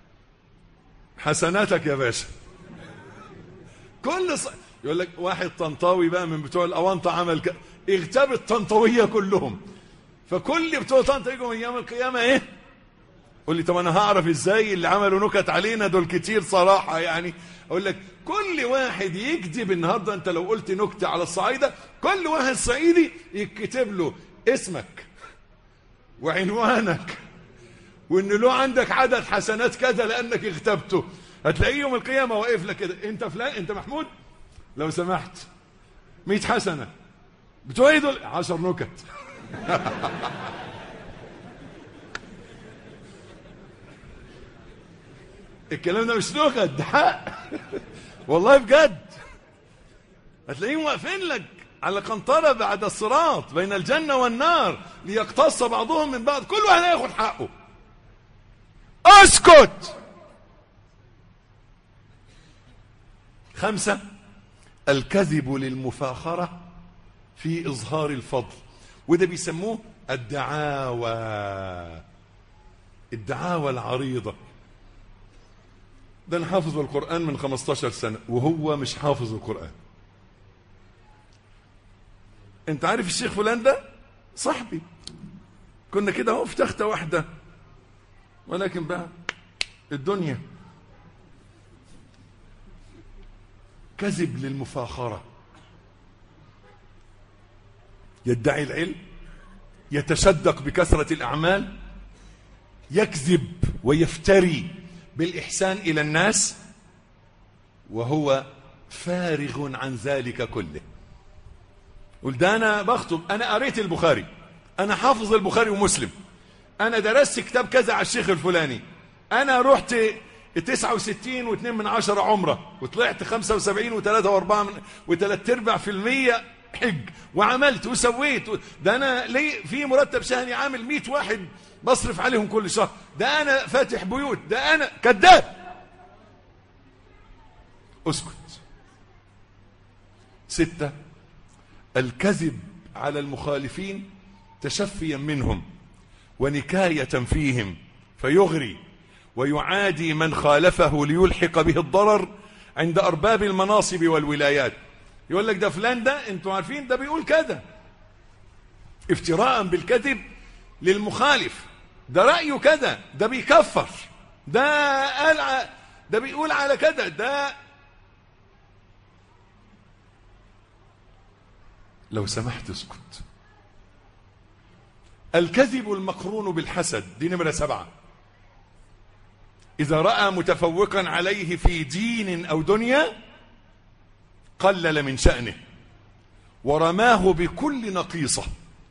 حسناتك يا باشا كل ص... يقول لك واحد طنطاوي بقى من بتوع الاوانطه عمل ك... اغتاب الطنطاويه كلهم فكل بتوع طنطا يجوا من يوم القيامه ايه قول لي طب انا هعرف ازاي اللي عملوا نكت علينا دول كتير صراحه يعني اقول لك كل واحد يكذب النهارده انت لو قلت نكته على الصعايده كل واحد صعيدي يكتب له اسمك وعنوانك وان له عندك عدد حسنات كذا لانك اغتبته هتلاقيه يوم القيامه واقف لك كده انت فلان انت محمود لو سمحت 100 حسنه بتوع ايه دول 10 نكت الكلام ده مش نكت ده حق والله بجد هتلاقيهم واقفين لك على قنطرة بعد الصراط بين الجنة والنار ليقتص بعضهم من بعض كل واحد هياخد حقه اسكت خمسة الكذب للمفاخرة في إظهار الفضل وده بيسموه الدعاوى الدعاوى العريضة ده انا حافظ القرآن من 15 سنة وهو مش حافظ القرآن انت عارف الشيخ فلان ده صاحبي كنا كده اهو في تختة واحدة ولكن بقى الدنيا كذب للمفاخرة يدعي العلم يتشدق بكثرة الأعمال يكذب ويفتري بالإحسان إلى الناس وهو فارغ عن ذلك كله قل ده أنا بخطب أنا قريت البخاري أنا حافظ البخاري ومسلم أنا درست كتاب كذا على الشيخ الفلاني أنا رحت 69 و2 من عشرة عمرة وطلعت 75 و3 و4 من و3 ارباع في المية حج وعملت وسويت ده أنا ليه في مرتب شهري عامل 100 واحد بصرف عليهم كل شهر ده أنا فاتح بيوت ده أنا كذاب اسكت ستة الكذب على المخالفين تشفيا منهم ونكاية فيهم فيغري ويعادي من خالفه ليلحق به الضرر عند أرباب المناصب والولايات يقول لك ده فلان ده انتوا عارفين ده بيقول كذا افتراء بالكذب للمخالف ده رأيه كذا ده بيكفر ده قال ده بيقول على كذا ده لو سمحت اسكت الكذب المقرون بالحسد دي نمرة سبعة إذا رأى متفوقا عليه في دين أو دنيا قلل من شأنه ورماه بكل نقيصة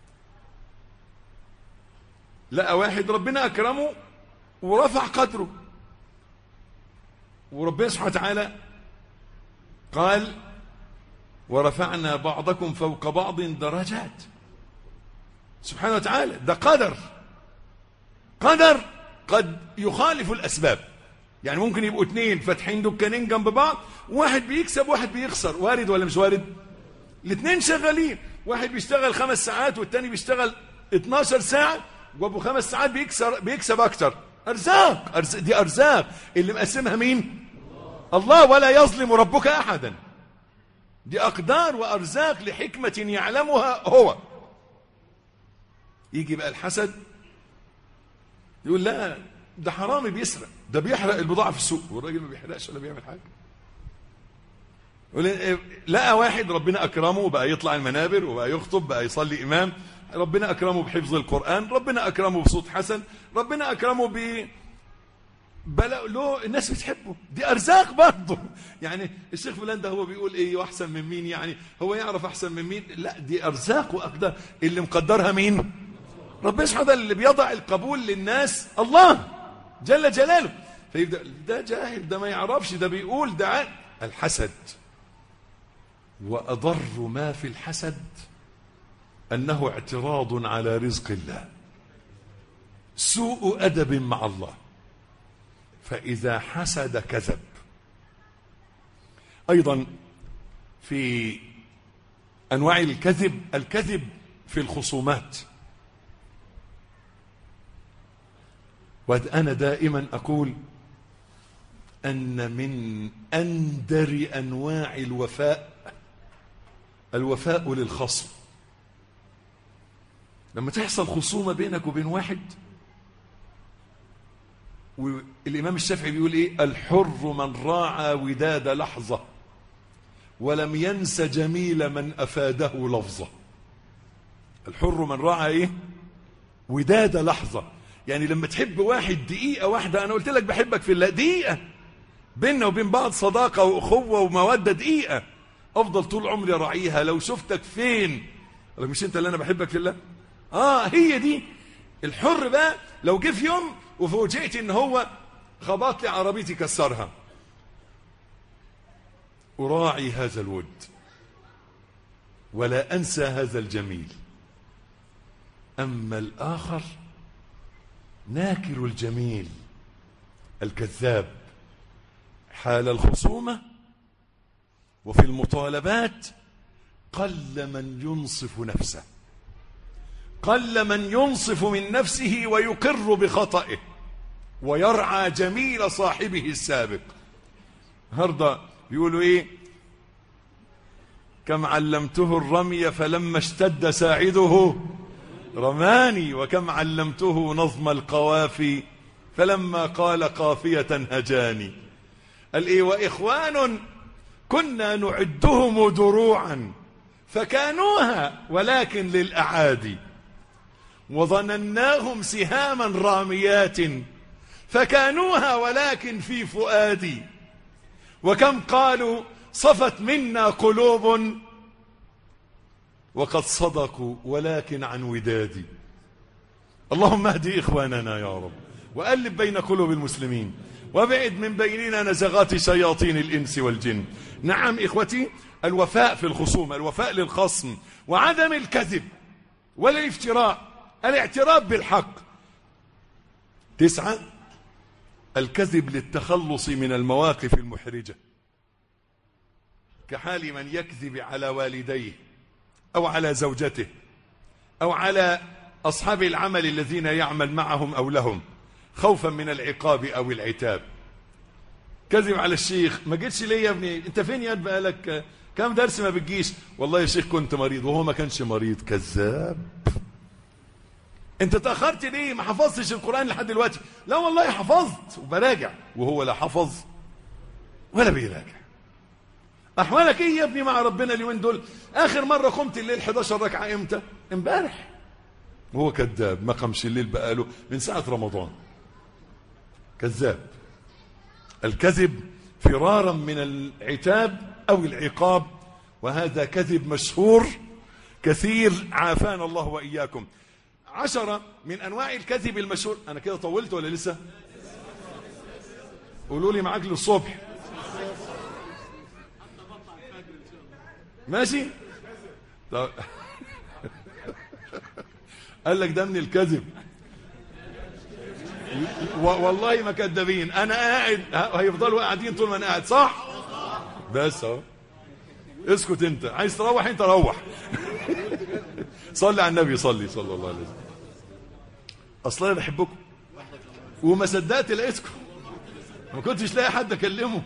لقى واحد ربنا أكرمه ورفع قدره وربنا سبحانه وتعالى قال ورفعنا بعضكم فوق بعض درجات سبحانه وتعالى ده قدر قدر قد يخالف الأسباب يعني ممكن يبقوا اتنين فاتحين دكانين جنب بعض واحد بيكسب واحد بيخسر وارد ولا مش وارد الاتنين شغالين واحد بيشتغل خمس ساعات والتاني بيشتغل 12 ساعة وابو خمس ساعات بيكسر بيكسب اكتر ارزاق, أرزاق دي ارزاق اللي مقسمها مين الله ولا يظلم ربك احدا دي اقدار وارزاق لحكمة يعلمها هو يجي بقى الحسد يقول لا ده حرامي بيسرق ده بيحرق البضاعة في السوق والراجل ما بيحرقش ولا بيعمل حاجة يقول لقى واحد ربنا أكرمه وبقى يطلع المنابر وبقى يخطب بقى يصلي إمام ربنا أكرمه بحفظ القرآن ربنا أكرمه بصوت حسن ربنا أكرمه ب بلا له الناس بتحبه دي ارزاق برضه يعني الشيخ فلان ده هو بيقول ايه واحسن من مين يعني هو يعرف احسن من مين لا دي ارزاق واقدار اللي مقدرها مين ربنا سبحانه وتعالى اللي بيضع القبول للناس الله جل جلاله فيبدا ده جاهل ده ما يعرفش ده بيقول ده الحسد واضر ما في الحسد انه اعتراض على رزق الله سوء ادب مع الله فإذا حسد كذب أيضا في أنواع الكذب الكذب في الخصومات وأنا دائما أقول أن من أندر أنواع الوفاء الوفاء للخصم لما تحصل خصومة بينك وبين واحد والإمام الشافعي بيقول إيه الحر من راعى وداد لحظة ولم ينس جميل من أفاده لفظة الحر من راعى إيه وداد لحظة يعني لما تحب واحد دقيقة واحدة أنا قلت لك بحبك في الله دقيقة بيننا وبين بعض صداقة وأخوة ومودة دقيقة أفضل طول عمري أراعيها لو شفتك فين لك مش أنت اللي أنا بحبك في الله آه هي دي الحر بقى لو جه في يوم وفوجئت ان هو خبط لي عربيتي كسرها اراعي هذا الود ولا انسى هذا الجميل اما الاخر ناكر الجميل الكذاب حال الخصومه وفي المطالبات قل من ينصف نفسه قل من ينصف من نفسه ويقر بخطئه ويرعى جميل صاحبه السابق النهارده بيقولوا ايه كم علمته الرمي فلما اشتد ساعده رماني وكم علمته نظم القوافي فلما قال قافية هجاني قال ايه واخوان كنا نعدهم دروعا فكانوها ولكن للاعادي وظنناهم سهاما راميات فكانوها ولكن في فؤادي وكم قالوا صفت منا قلوب وقد صدقوا ولكن عن ودادي اللهم اهدي إخواننا يا رب وألب بين قلوب المسلمين وابعد من بيننا نزغات شياطين الإنس والجن نعم إخوتي الوفاء في الخصوم الوفاء للخصم وعدم الكذب ولا الافتراء الاعتراف بالحق تسعة الكذب للتخلص من المواقف المحرجة كحال من يكذب على والديه أو على زوجته أو على أصحاب العمل الذين يعمل معهم أو لهم خوفا من العقاب أو العتاب كذب على الشيخ ما جيتش ليه يا ابني انت فين يا بقالك كم درس ما بتجيش والله يا شيخ كنت مريض وهو ما كانش مريض كذاب انت تأخرت ليه ما حفظتش القرآن لحد دلوقتي لا والله حفظت وبراجع وهو لا حفظ ولا بيراجع احوالك ايه يا ابني مع ربنا اليومين دول اخر مرة قمت الليل 11 ركعة امتى امبارح وهو كذاب ما قامش الليل بقاله من ساعة رمضان كذاب الكذب فرارا من العتاب او العقاب وهذا كذب مشهور كثير عافانا الله واياكم عشرة من أنواع الكذب المشهور أنا كده طولت ولا لسه قولوا لي معاك للصبح ماشي طب قال لك ده من الكذب والله ما كذابين انا قاعد هيفضلوا قاعدين طول ما انا قاعد صح بس اهو اسكت انت عايز تروح انت روح صلي على النبي صلي صلى الله عليه وسلم اصلا انا بحبكم وما صدقت لقيتكم ما كنتش لاقي حد اكلمه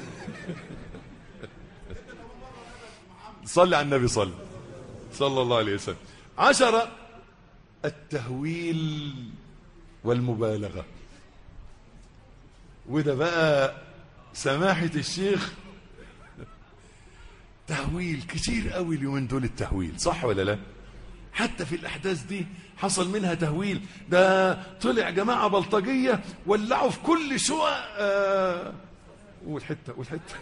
صلي على النبي صلي صلى الله عليه وسلم عشرة التهويل والمبالغة وده بقى سماحة الشيخ تهويل كتير قوي اليومين دول التهويل صح ولا لا حتى في الأحداث دي حصل منها تهويل ده طلع جماعة بلطجية ولعوا في كل شقق آه والحتة والحتة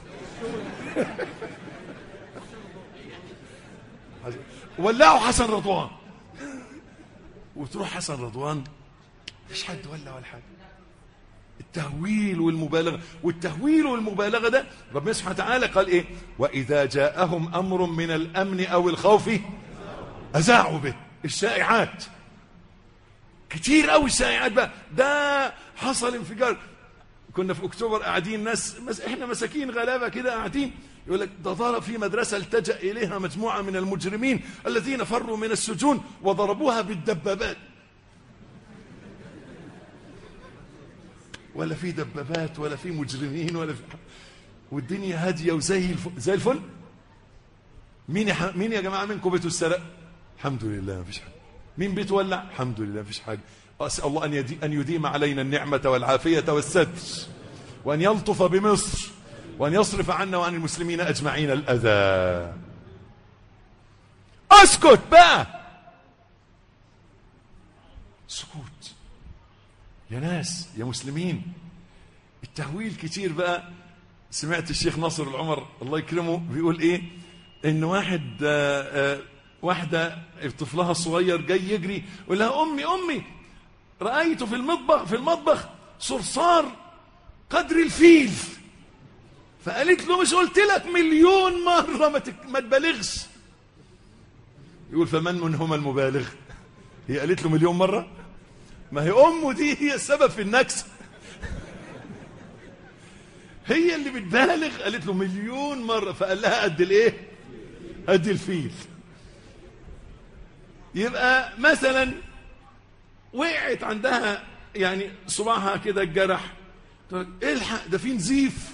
ولعوا حسن رضوان وتروح حسن رضوان مفيش حد ولع ولا حاجه التهويل والمبالغه والتهويل والمبالغه ده ربنا سبحانه وتعالى قال ايه واذا جاءهم امر من الامن او الخوف اذاعوا به الشائعات كتير قوي الشائعات بقى ده حصل انفجار كنا في اكتوبر قاعدين ناس مس... احنا مساكين غلابه كده قاعدين يقول لك ده ضرب في مدرسه التجا اليها مجموعه من المجرمين الذين فروا من السجون وضربوها بالدبابات ولا في دبابات ولا في مجرمين ولا في والدنيا هاديه وزي الف... زي الفل مين يا ح... مين يا جماعه منكم بيته السرق الحمد لله ما فيش حاجه مين بيته ولع الحمد لله ما فيش حاجه اسال الله ان يدي... ان يديم علينا النعمه والعافيه والستر وان يلطف بمصر وان يصرف عنا وعن المسلمين اجمعين الاذى اسكت بقى سكوت يا ناس يا مسلمين التهويل كتير بقى سمعت الشيخ ناصر العمر الله يكرمه بيقول ايه ان واحد آآ آآ واحدة طفلها الصغير جاي يجري يقول لها امي امي رأيت في المطبخ في المطبخ صرصار قدر الفيل فقالت له مش قلت لك مليون مرة ما, تك... ما تبالغش يقول فمن منهما المبالغ هي قالت له مليون مرة ما هي أمه دي هي السبب في النكسة هي اللي بتبالغ قالت له مليون مرة فقال لها قد الايه قد الفيل يبقى مثلا وقعت عندها يعني صباعها كده الجرح الحق ده في نزيف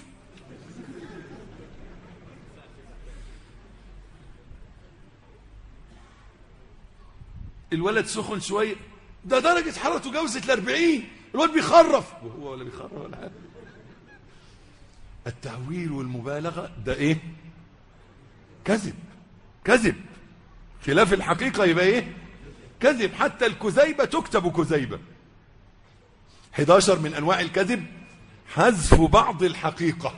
الولد سخن شويه ده درجة حرارته جوزت الأربعين الولد بيخرف وهو ولا بيخرف ولا حاجة التهويل والمبالغة ده ايه كذب كذب خلاف الحقيقة يبقى ايه كذب حتى الكذيبة تكتب كذيبة 11 من انواع الكذب حذف بعض الحقيقة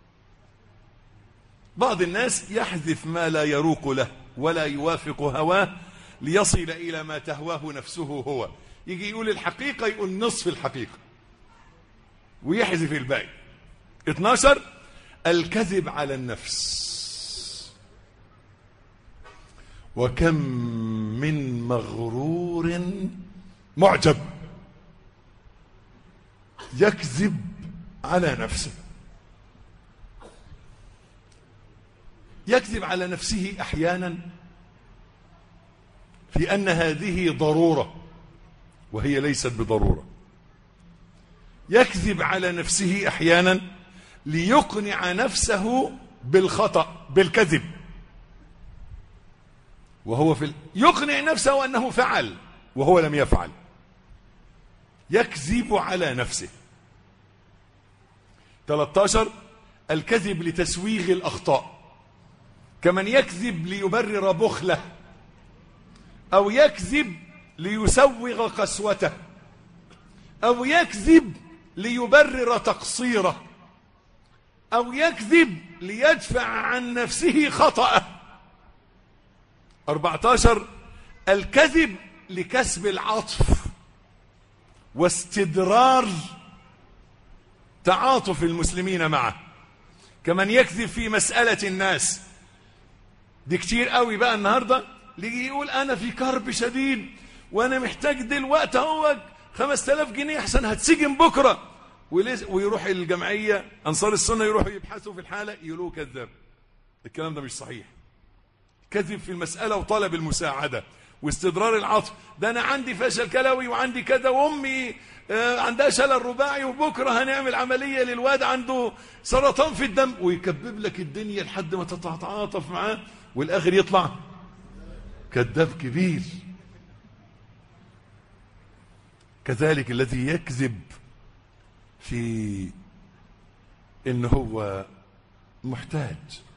بعض الناس يحذف ما لا يروق له ولا يوافق هواه ليصل إلى ما تهواه نفسه هو يجي يقول الحقيقة يقول نصف الحقيقة ويحذف الباقي 12 الكذب على النفس وكم من مغرور معجب يكذب على نفسه يكذب على نفسه احيانا في ان هذه ضروره وهي ليست بضروره يكذب على نفسه احيانا ليقنع نفسه بالخطا بالكذب وهو في ال... يقنع نفسه انه فعل وهو لم يفعل يكذب على نفسه 13 الكذب لتسويغ الاخطاء كمن يكذب ليبرر بخله او يكذب ليسوغ قسوته او يكذب ليبرر تقصيره او يكذب ليدفع عن نفسه خطأه 14 الكذب لكسب العطف واستدرار تعاطف المسلمين معه كمن يكذب في مسألة الناس دي كتير قوي بقى النهاردة اللي يقول أنا في كرب شديد وأنا محتاج دلوقتي هو 5000 جنيه أحسن هتسجن بكرة ويروح الجمعية أنصار السنة يروحوا يبحثوا في الحالة يقولوا كذاب الكلام ده مش صحيح كذب في المسألة وطلب المساعدة واستدرار العطف ده أنا عندي فشل كلوي وعندي كذا وأمي عندها شلل رباعي وبكرة هنعمل عملية للواد عنده سرطان في الدم ويكبب لك الدنيا لحد ما تتعاطف معاه والآخر يطلع كذاب كبير كذلك الذي يكذب في ان هو محتاج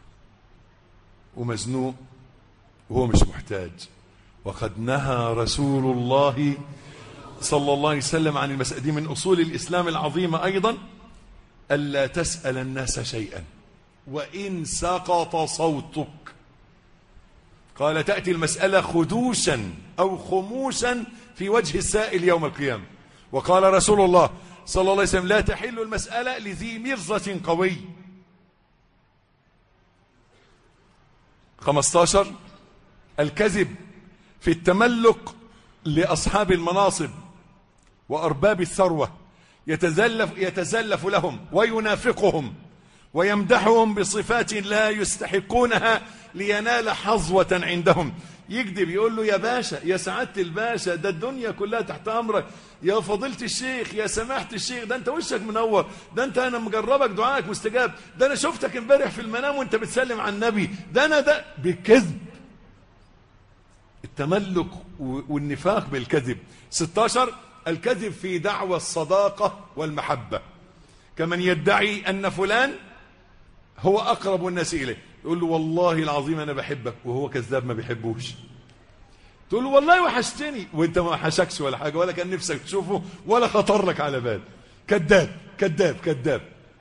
ومزنوق وهو مش محتاج وقد نهى رسول الله صلى الله عليه وسلم عن المسألة دي من أصول الإسلام العظيمة أيضا ألا تسأل الناس شيئا وإن سقط صوتك قال تأتي المسألة خدوشا أو خموشا في وجه السائل يوم القيامة وقال رسول الله صلى الله عليه وسلم لا تحل المسألة لذي مرزة قوي 15 الكذب في التملق لأصحاب المناصب وأرباب الثروة يتزلف, يتزلف لهم وينافقهم ويمدحهم بصفات لا يستحقونها لينال حظوة عندهم يكذب يقول له يا باشا يا سعادة الباشا ده الدنيا كلها تحت أمرك يا فضيلة الشيخ يا سماحة الشيخ ده أنت وشك منور ده أنت أنا مجربك دعائك مستجاب ده أنا شفتك امبارح في المنام وأنت بتسلم على النبي ده أنا ده بالكذب التملك والنفاق بالكذب 16 الكذب في دعوى الصداقة والمحبة كمن يدعي أن فلان هو أقرب الناس إليه يقول له والله العظيم أنا بحبك وهو كذاب ما بيحبوش تقول له والله وحشتني وانت ما حشكش ولا حاجة ولا كان نفسك تشوفه ولا خطر لك على بال كذاب كذاب كذاب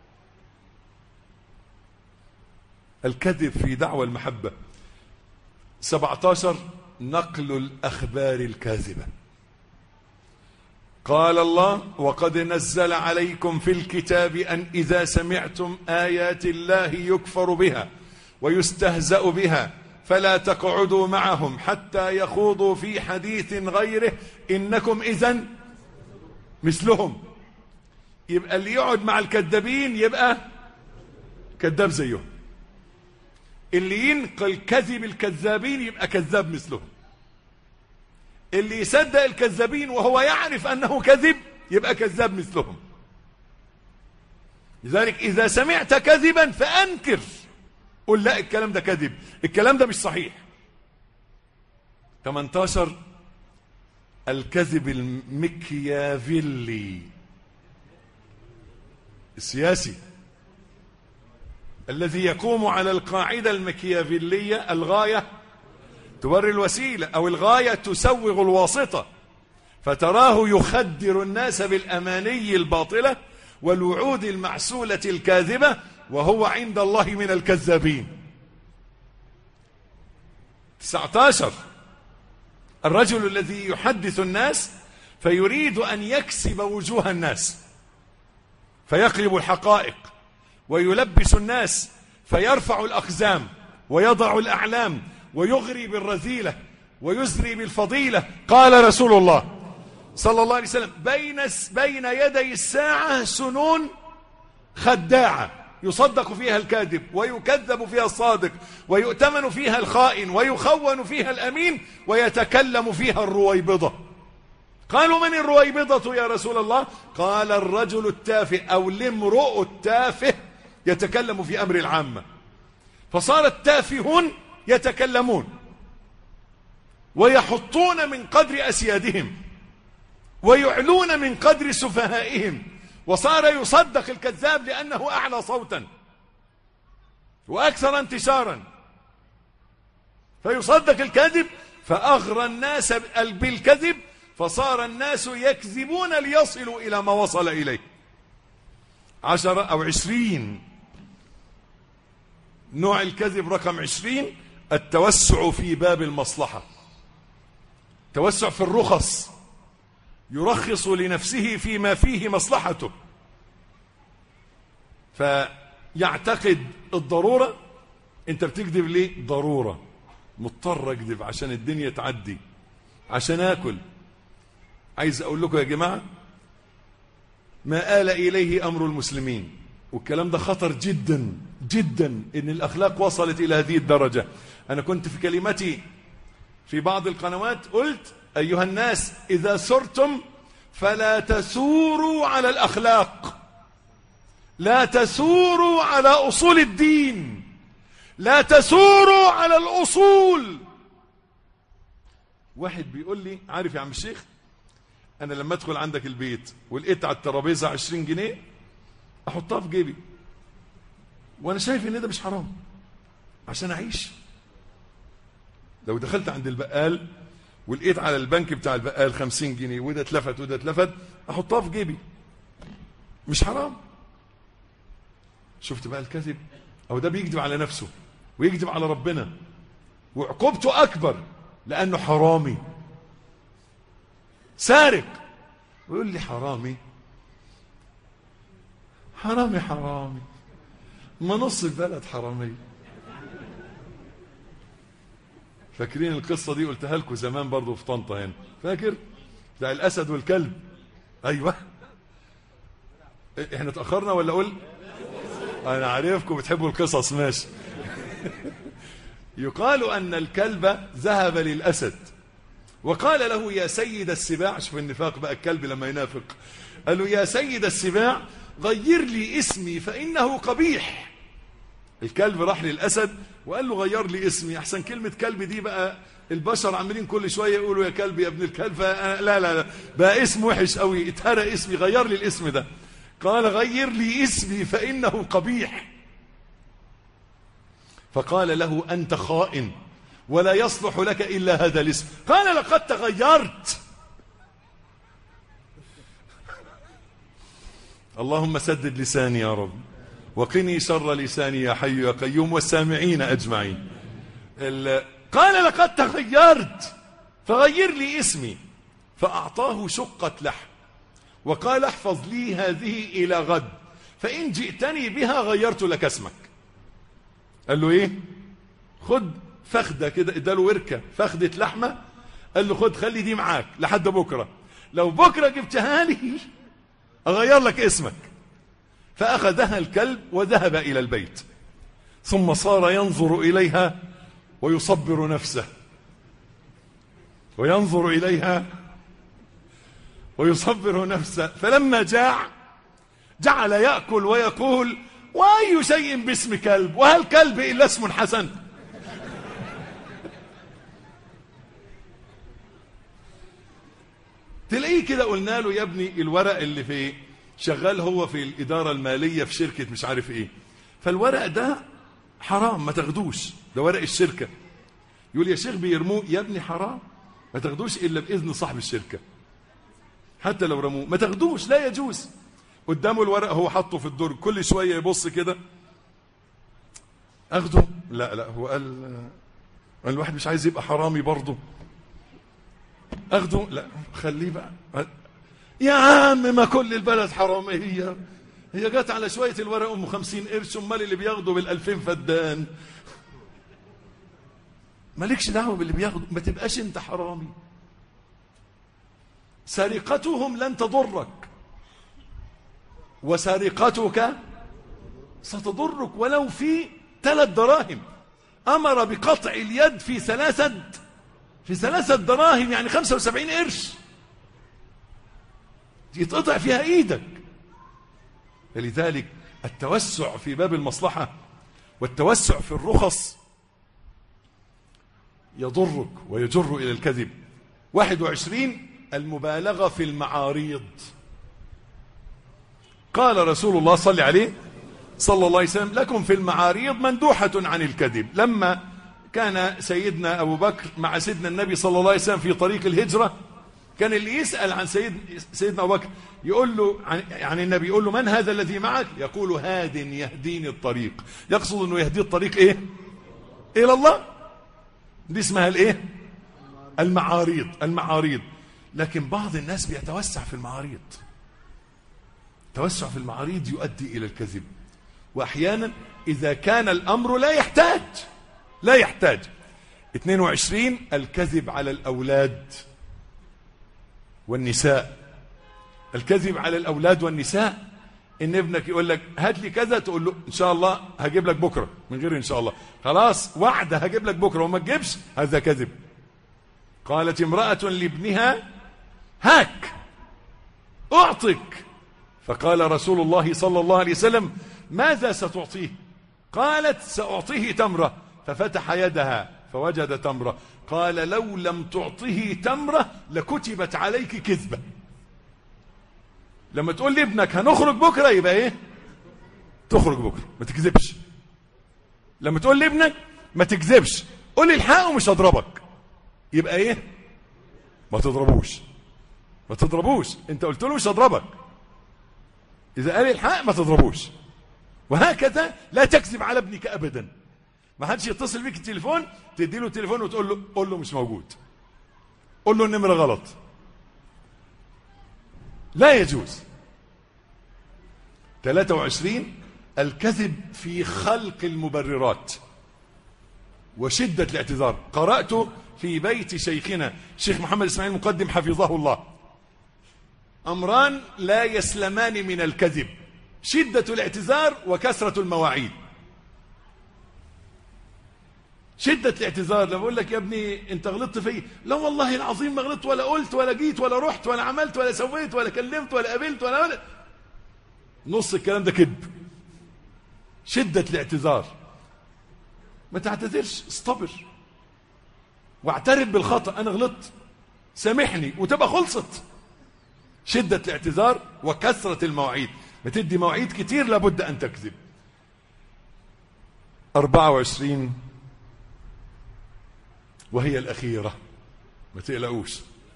الكذب في دعوى المحبة 17 نقل الأخبار الكاذبة قال الله وقد نزل عليكم في الكتاب أن إذا سمعتم آيات الله يكفر بها ويستهزأ بها فلا تقعدوا معهم حتى يخوضوا في حديث غيره إنكم إذن مثلهم يبقى اللي يقعد مع الكذابين يبقى كذاب زيهم اللي ينقل كذب الكذابين يبقى كذاب مثلهم اللي يصدق الكذابين وهو يعرف أنه كذب يبقى كذاب مثلهم لذلك إذا سمعت كذبا فأنكر قل لا الكلام ده كذب الكلام ده مش صحيح 18 الكذب المكيافيلي السياسي الذي يقوم على القاعدة المكيافيلية الغاية توري الوسيلة أو الغاية تسوغ الواسطة فتراه يخدر الناس بالأماني الباطلة والوعود المعسولة الكاذبة وهو عند الله من الكذابين 19 الرجل الذي يحدث الناس فيريد أن يكسب وجوه الناس فيقلب الحقائق ويلبس الناس فيرفع الأقزام ويضع الأعلام ويغري بالرذيلة ويزري بالفضيلة قال رسول الله صلى الله عليه وسلم بين بين يدي الساعة سنون خداعة يصدق فيها الكاذب ويكذب فيها الصادق ويؤتمن فيها الخائن ويخون فيها الأمين ويتكلم فيها الرويبضة قالوا من الرويبضة يا رسول الله قال الرجل التافه أو الامرؤ التافه يتكلم في أمر العامة فصار التافهون يتكلمون ويحطون من قدر أسيادهم ويعلون من قدر سفهائهم وصار يصدق الكذاب لأنه أعلى صوتا وأكثر انتشارا فيصدق الكذب فأغرى الناس بالكذب فصار الناس يكذبون ليصلوا إلى ما وصل إليه عشرة أو عشرين نوع الكذب رقم عشرين التوسع في باب المصلحة توسع في الرخص يرخص لنفسه فيما فيه مصلحته فيعتقد الضرورة انت بتكذب ليه ضرورة مضطر اكذب عشان الدنيا تعدي عشان اكل عايز اقول لكم يا جماعة ما آل إليه أمر المسلمين والكلام ده خطر جدا جدا ان الاخلاق وصلت الى هذه الدرجة انا كنت في كلمتي في بعض القنوات قلت ايها الناس اذا سرتم فلا تسوروا على الاخلاق لا تسوروا على اصول الدين لا تسوروا على الاصول واحد بيقول لي عارف يا عم الشيخ انا لما ادخل عندك البيت ولقيت على الترابيزه 20 جنيه احطها في جيبي وانا شايف ان ده مش حرام عشان اعيش لو دخلت عند البقال ولقيت على البنك بتاع البقال خمسين جنيه وده اتلفت وده اتلفت احطها في جيبي مش حرام شفت بقى الكذب او ده بيكذب على نفسه ويكذب على ربنا وعقوبته اكبر لانه حرامي سارق ويقول لي حرامي حرامي حرامي ما نص البلد حرامي فاكرين القصة دي قلتها لكم زمان برضو في طنطا هنا فاكر بتاع الأسد والكلب أيوة احنا اتأخرنا ولا أقول أنا عارفكم بتحبوا القصص ماشي يقال أن الكلب ذهب للأسد وقال له يا سيد السباع شوف النفاق بقى الكلب لما ينافق قال له يا سيد السباع غير لي اسمي فإنه قبيح الكلب راح للأسد وقال له غير لي اسمي أحسن كلمة كلب دي بقى البشر عمالين كل شوية يقولوا يا كلب يا ابن الكلب فأنا لا لا لا بقى اسم وحش قوي اتهرى اسمي غير لي الاسم ده قال غير لي اسمي فإنه قبيح فقال له أنت خائن ولا يصلح لك إلا هذا الاسم قال لقد تغيرت اللهم سدد لساني يا رب وقني شر لساني يا حي يا قيوم والسامعين أجمعين قال لقد تغيرت فغير لي اسمي فأعطاه شقة لحم وقال احفظ لي هذه إلى غد فإن جئتني بها غيرت لك اسمك قال له ايه خد فخده كده اداله وركه فخده لحمه قال له خد خلي دي معاك لحد بكره لو بكره جبتها لي اغير لك اسمك فاخذها الكلب وذهب الى البيت ثم صار ينظر اليها ويصبر نفسه وينظر اليها ويصبر نفسه فلما جاع جعل ياكل ويقول واي شيء باسم كلب وهل كلب الا اسم حسن تلاقيه كده قلنا له يا ابني الورق اللي في شغال هو في الإدارة المالية في شركة مش عارف ايه فالورق ده حرام ما تاخدوش ده ورق الشركة يقول يا شيخ بيرموه يا ابني حرام ما تاخدوش إلا بإذن صاحب الشركة حتى لو رموه ما تاخدوش لا يجوز قدامه الورق هو حطه في الدرج كل شوية يبص كده اخده لا لا هو قال الواحد مش عايز يبقى حرامي برضه اخده لا خليه بقى يا عم ما كل البلد حرامية هي جت على شوية الورق ام خمسين قرش امال اللي بياخدوا بالالفين فدان مالكش دعوة باللي بياخدوا ما تبقاش انت حرامي سرقتهم لن تضرك وسرقتك ستضرك ولو في ثلاث دراهم أمر بقطع اليد في ثلاثة في ثلاثة دراهم يعني خمسة وسبعين قرش يتقطع فيها ايدك لذلك التوسع في باب المصلحة والتوسع في الرخص يضرك ويجر إلى الكذب واحد وعشرين المبالغة في المعاريض قال رسول الله صلى عليه صلى الله عليه وسلم لكم في المعاريض مندوحة عن الكذب لما كان سيدنا أبو بكر مع سيدنا النبي صلى الله عليه وسلم في طريق الهجرة كان اللي يسأل عن سيد سيدنا أبو بكر يقول له عن, عن النبي يقول له من هذا الذي معك يقول هاد يهديني الطريق يقصد أنه يهدي الطريق إيه إلى الله دي اسمها الإيه المعاريض المعاريض لكن بعض الناس بيتوسع في المعاريض توسع في المعاريض يؤدي إلى الكذب وأحيانا إذا كان الأمر لا يحتاج لا يحتاج 22 الكذب على الأولاد والنساء الكذب على الأولاد والنساء إن ابنك يقول لك هات لي كذا تقول له إن شاء الله هجيب لك بكرة من غير إن شاء الله خلاص وعد هجيب لك بكرة وما تجيبش هذا كذب قالت امرأة لابنها هاك أعطك فقال رسول الله صلى الله عليه وسلم ماذا ستعطيه قالت سأعطيه تمرة ففتح يدها فوجد تمرة قال لو لم تعطه تمرة لكتبت عليك كذبة لما تقول لابنك هنخرج بكرة يبقى ايه تخرج بكرة ما تكذبش لما تقول لابنك ما تكذبش قول لي الحق ومش هضربك يبقى ايه ما تضربوش ما تضربوش انت قلت له مش هضربك اذا قال الحق ما تضربوش وهكذا لا تكذب على ابنك ابدا ما حدش يتصل بيك التليفون تدي له التليفون وتقول له قول له مش موجود قول له النمره غلط لا يجوز 23 الكذب في خلق المبررات وشدة الاعتذار قرأت في بيت شيخنا شيخ محمد اسماعيل المقدم حفظه الله أمران لا يسلمان من الكذب شدة الاعتذار وكثرة المواعيد شدة الاعتذار لما بقول لك يا ابني انت غلطت في لا والله العظيم ما غلطت ولا قلت ولا جيت ولا رحت ولا عملت ولا سويت ولا كلمت ولا قابلت ولا, ولا نص الكلام ده كذب شدة الاعتذار ما تعتذرش استبر واعترف بالخطأ انا غلطت سامحني وتبقى خلصت شدة الاعتذار وكثرة المواعيد بتدي مواعيد كتير لابد ان تكذب 24 وهي الأخيرة ما تقلقوش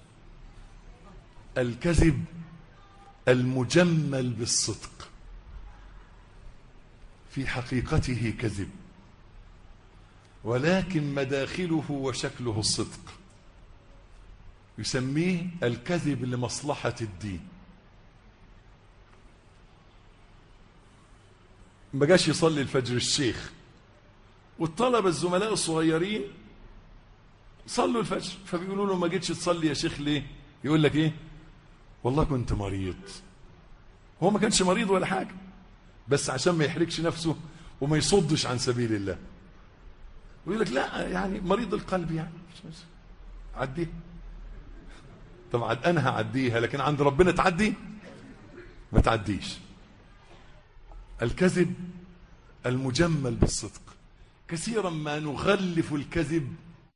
الكذب المجمل بالصدق في حقيقته كذب ولكن مداخله وشكله الصدق يسميه الكذب لمصلحة الدين ما جاش يصلي الفجر الشيخ والطلبة الزملاء الصغيرين صلوا الفجر فبيقولوا له ما جيتش تصلي يا شيخ ليه يقول لك ايه والله كنت مريض هو ما كانش مريض ولا حاجة بس عشان ما يحرجش نفسه وما يصدش عن سبيل الله ويقول لك لا يعني مريض القلب يعني عديها طبعا انا هعديها لكن عند ربنا تعدي ما تعديش الكذب المجمل بالصدق كثيرا ما نغلف الكذب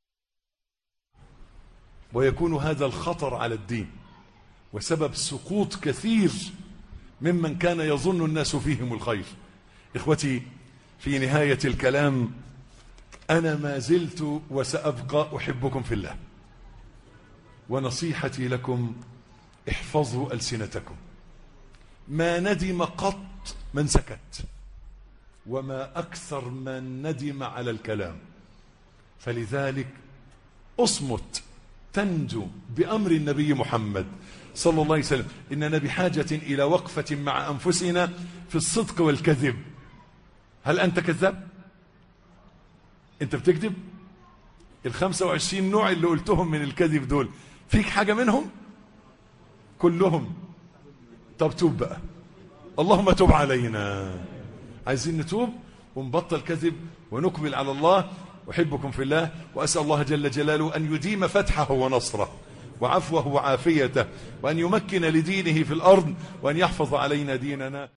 ويكون هذا الخطر على الدين وسبب سقوط كثير ممن كان يظن الناس فيهم الخير إخوتي في نهاية الكلام أنا ما زلت وسأبقى أحبكم في الله ونصيحتي لكم احفظوا ألسنتكم ما ندم قط من سكت وما أكثر من ندم على الكلام فلذلك اصمت تنجو بأمر النبي محمد صلى الله عليه وسلم إننا بحاجة إلى وقفة مع أنفسنا في الصدق والكذب هل أنت كذاب؟ أنت بتكذب؟ الخمسة وعشرين نوع اللي قلتهم من الكذب دول فيك حاجة منهم؟ كلهم طب توب بقى اللهم توب علينا عايزين نتوب ونبطل كذب ونقبل على الله أحبكم في الله وأسأل الله جل جلاله أن يديم فتحه ونصره وعفوه وعافيته وأن يمكن لدينه في الأرض وأن يحفظ علينا ديننا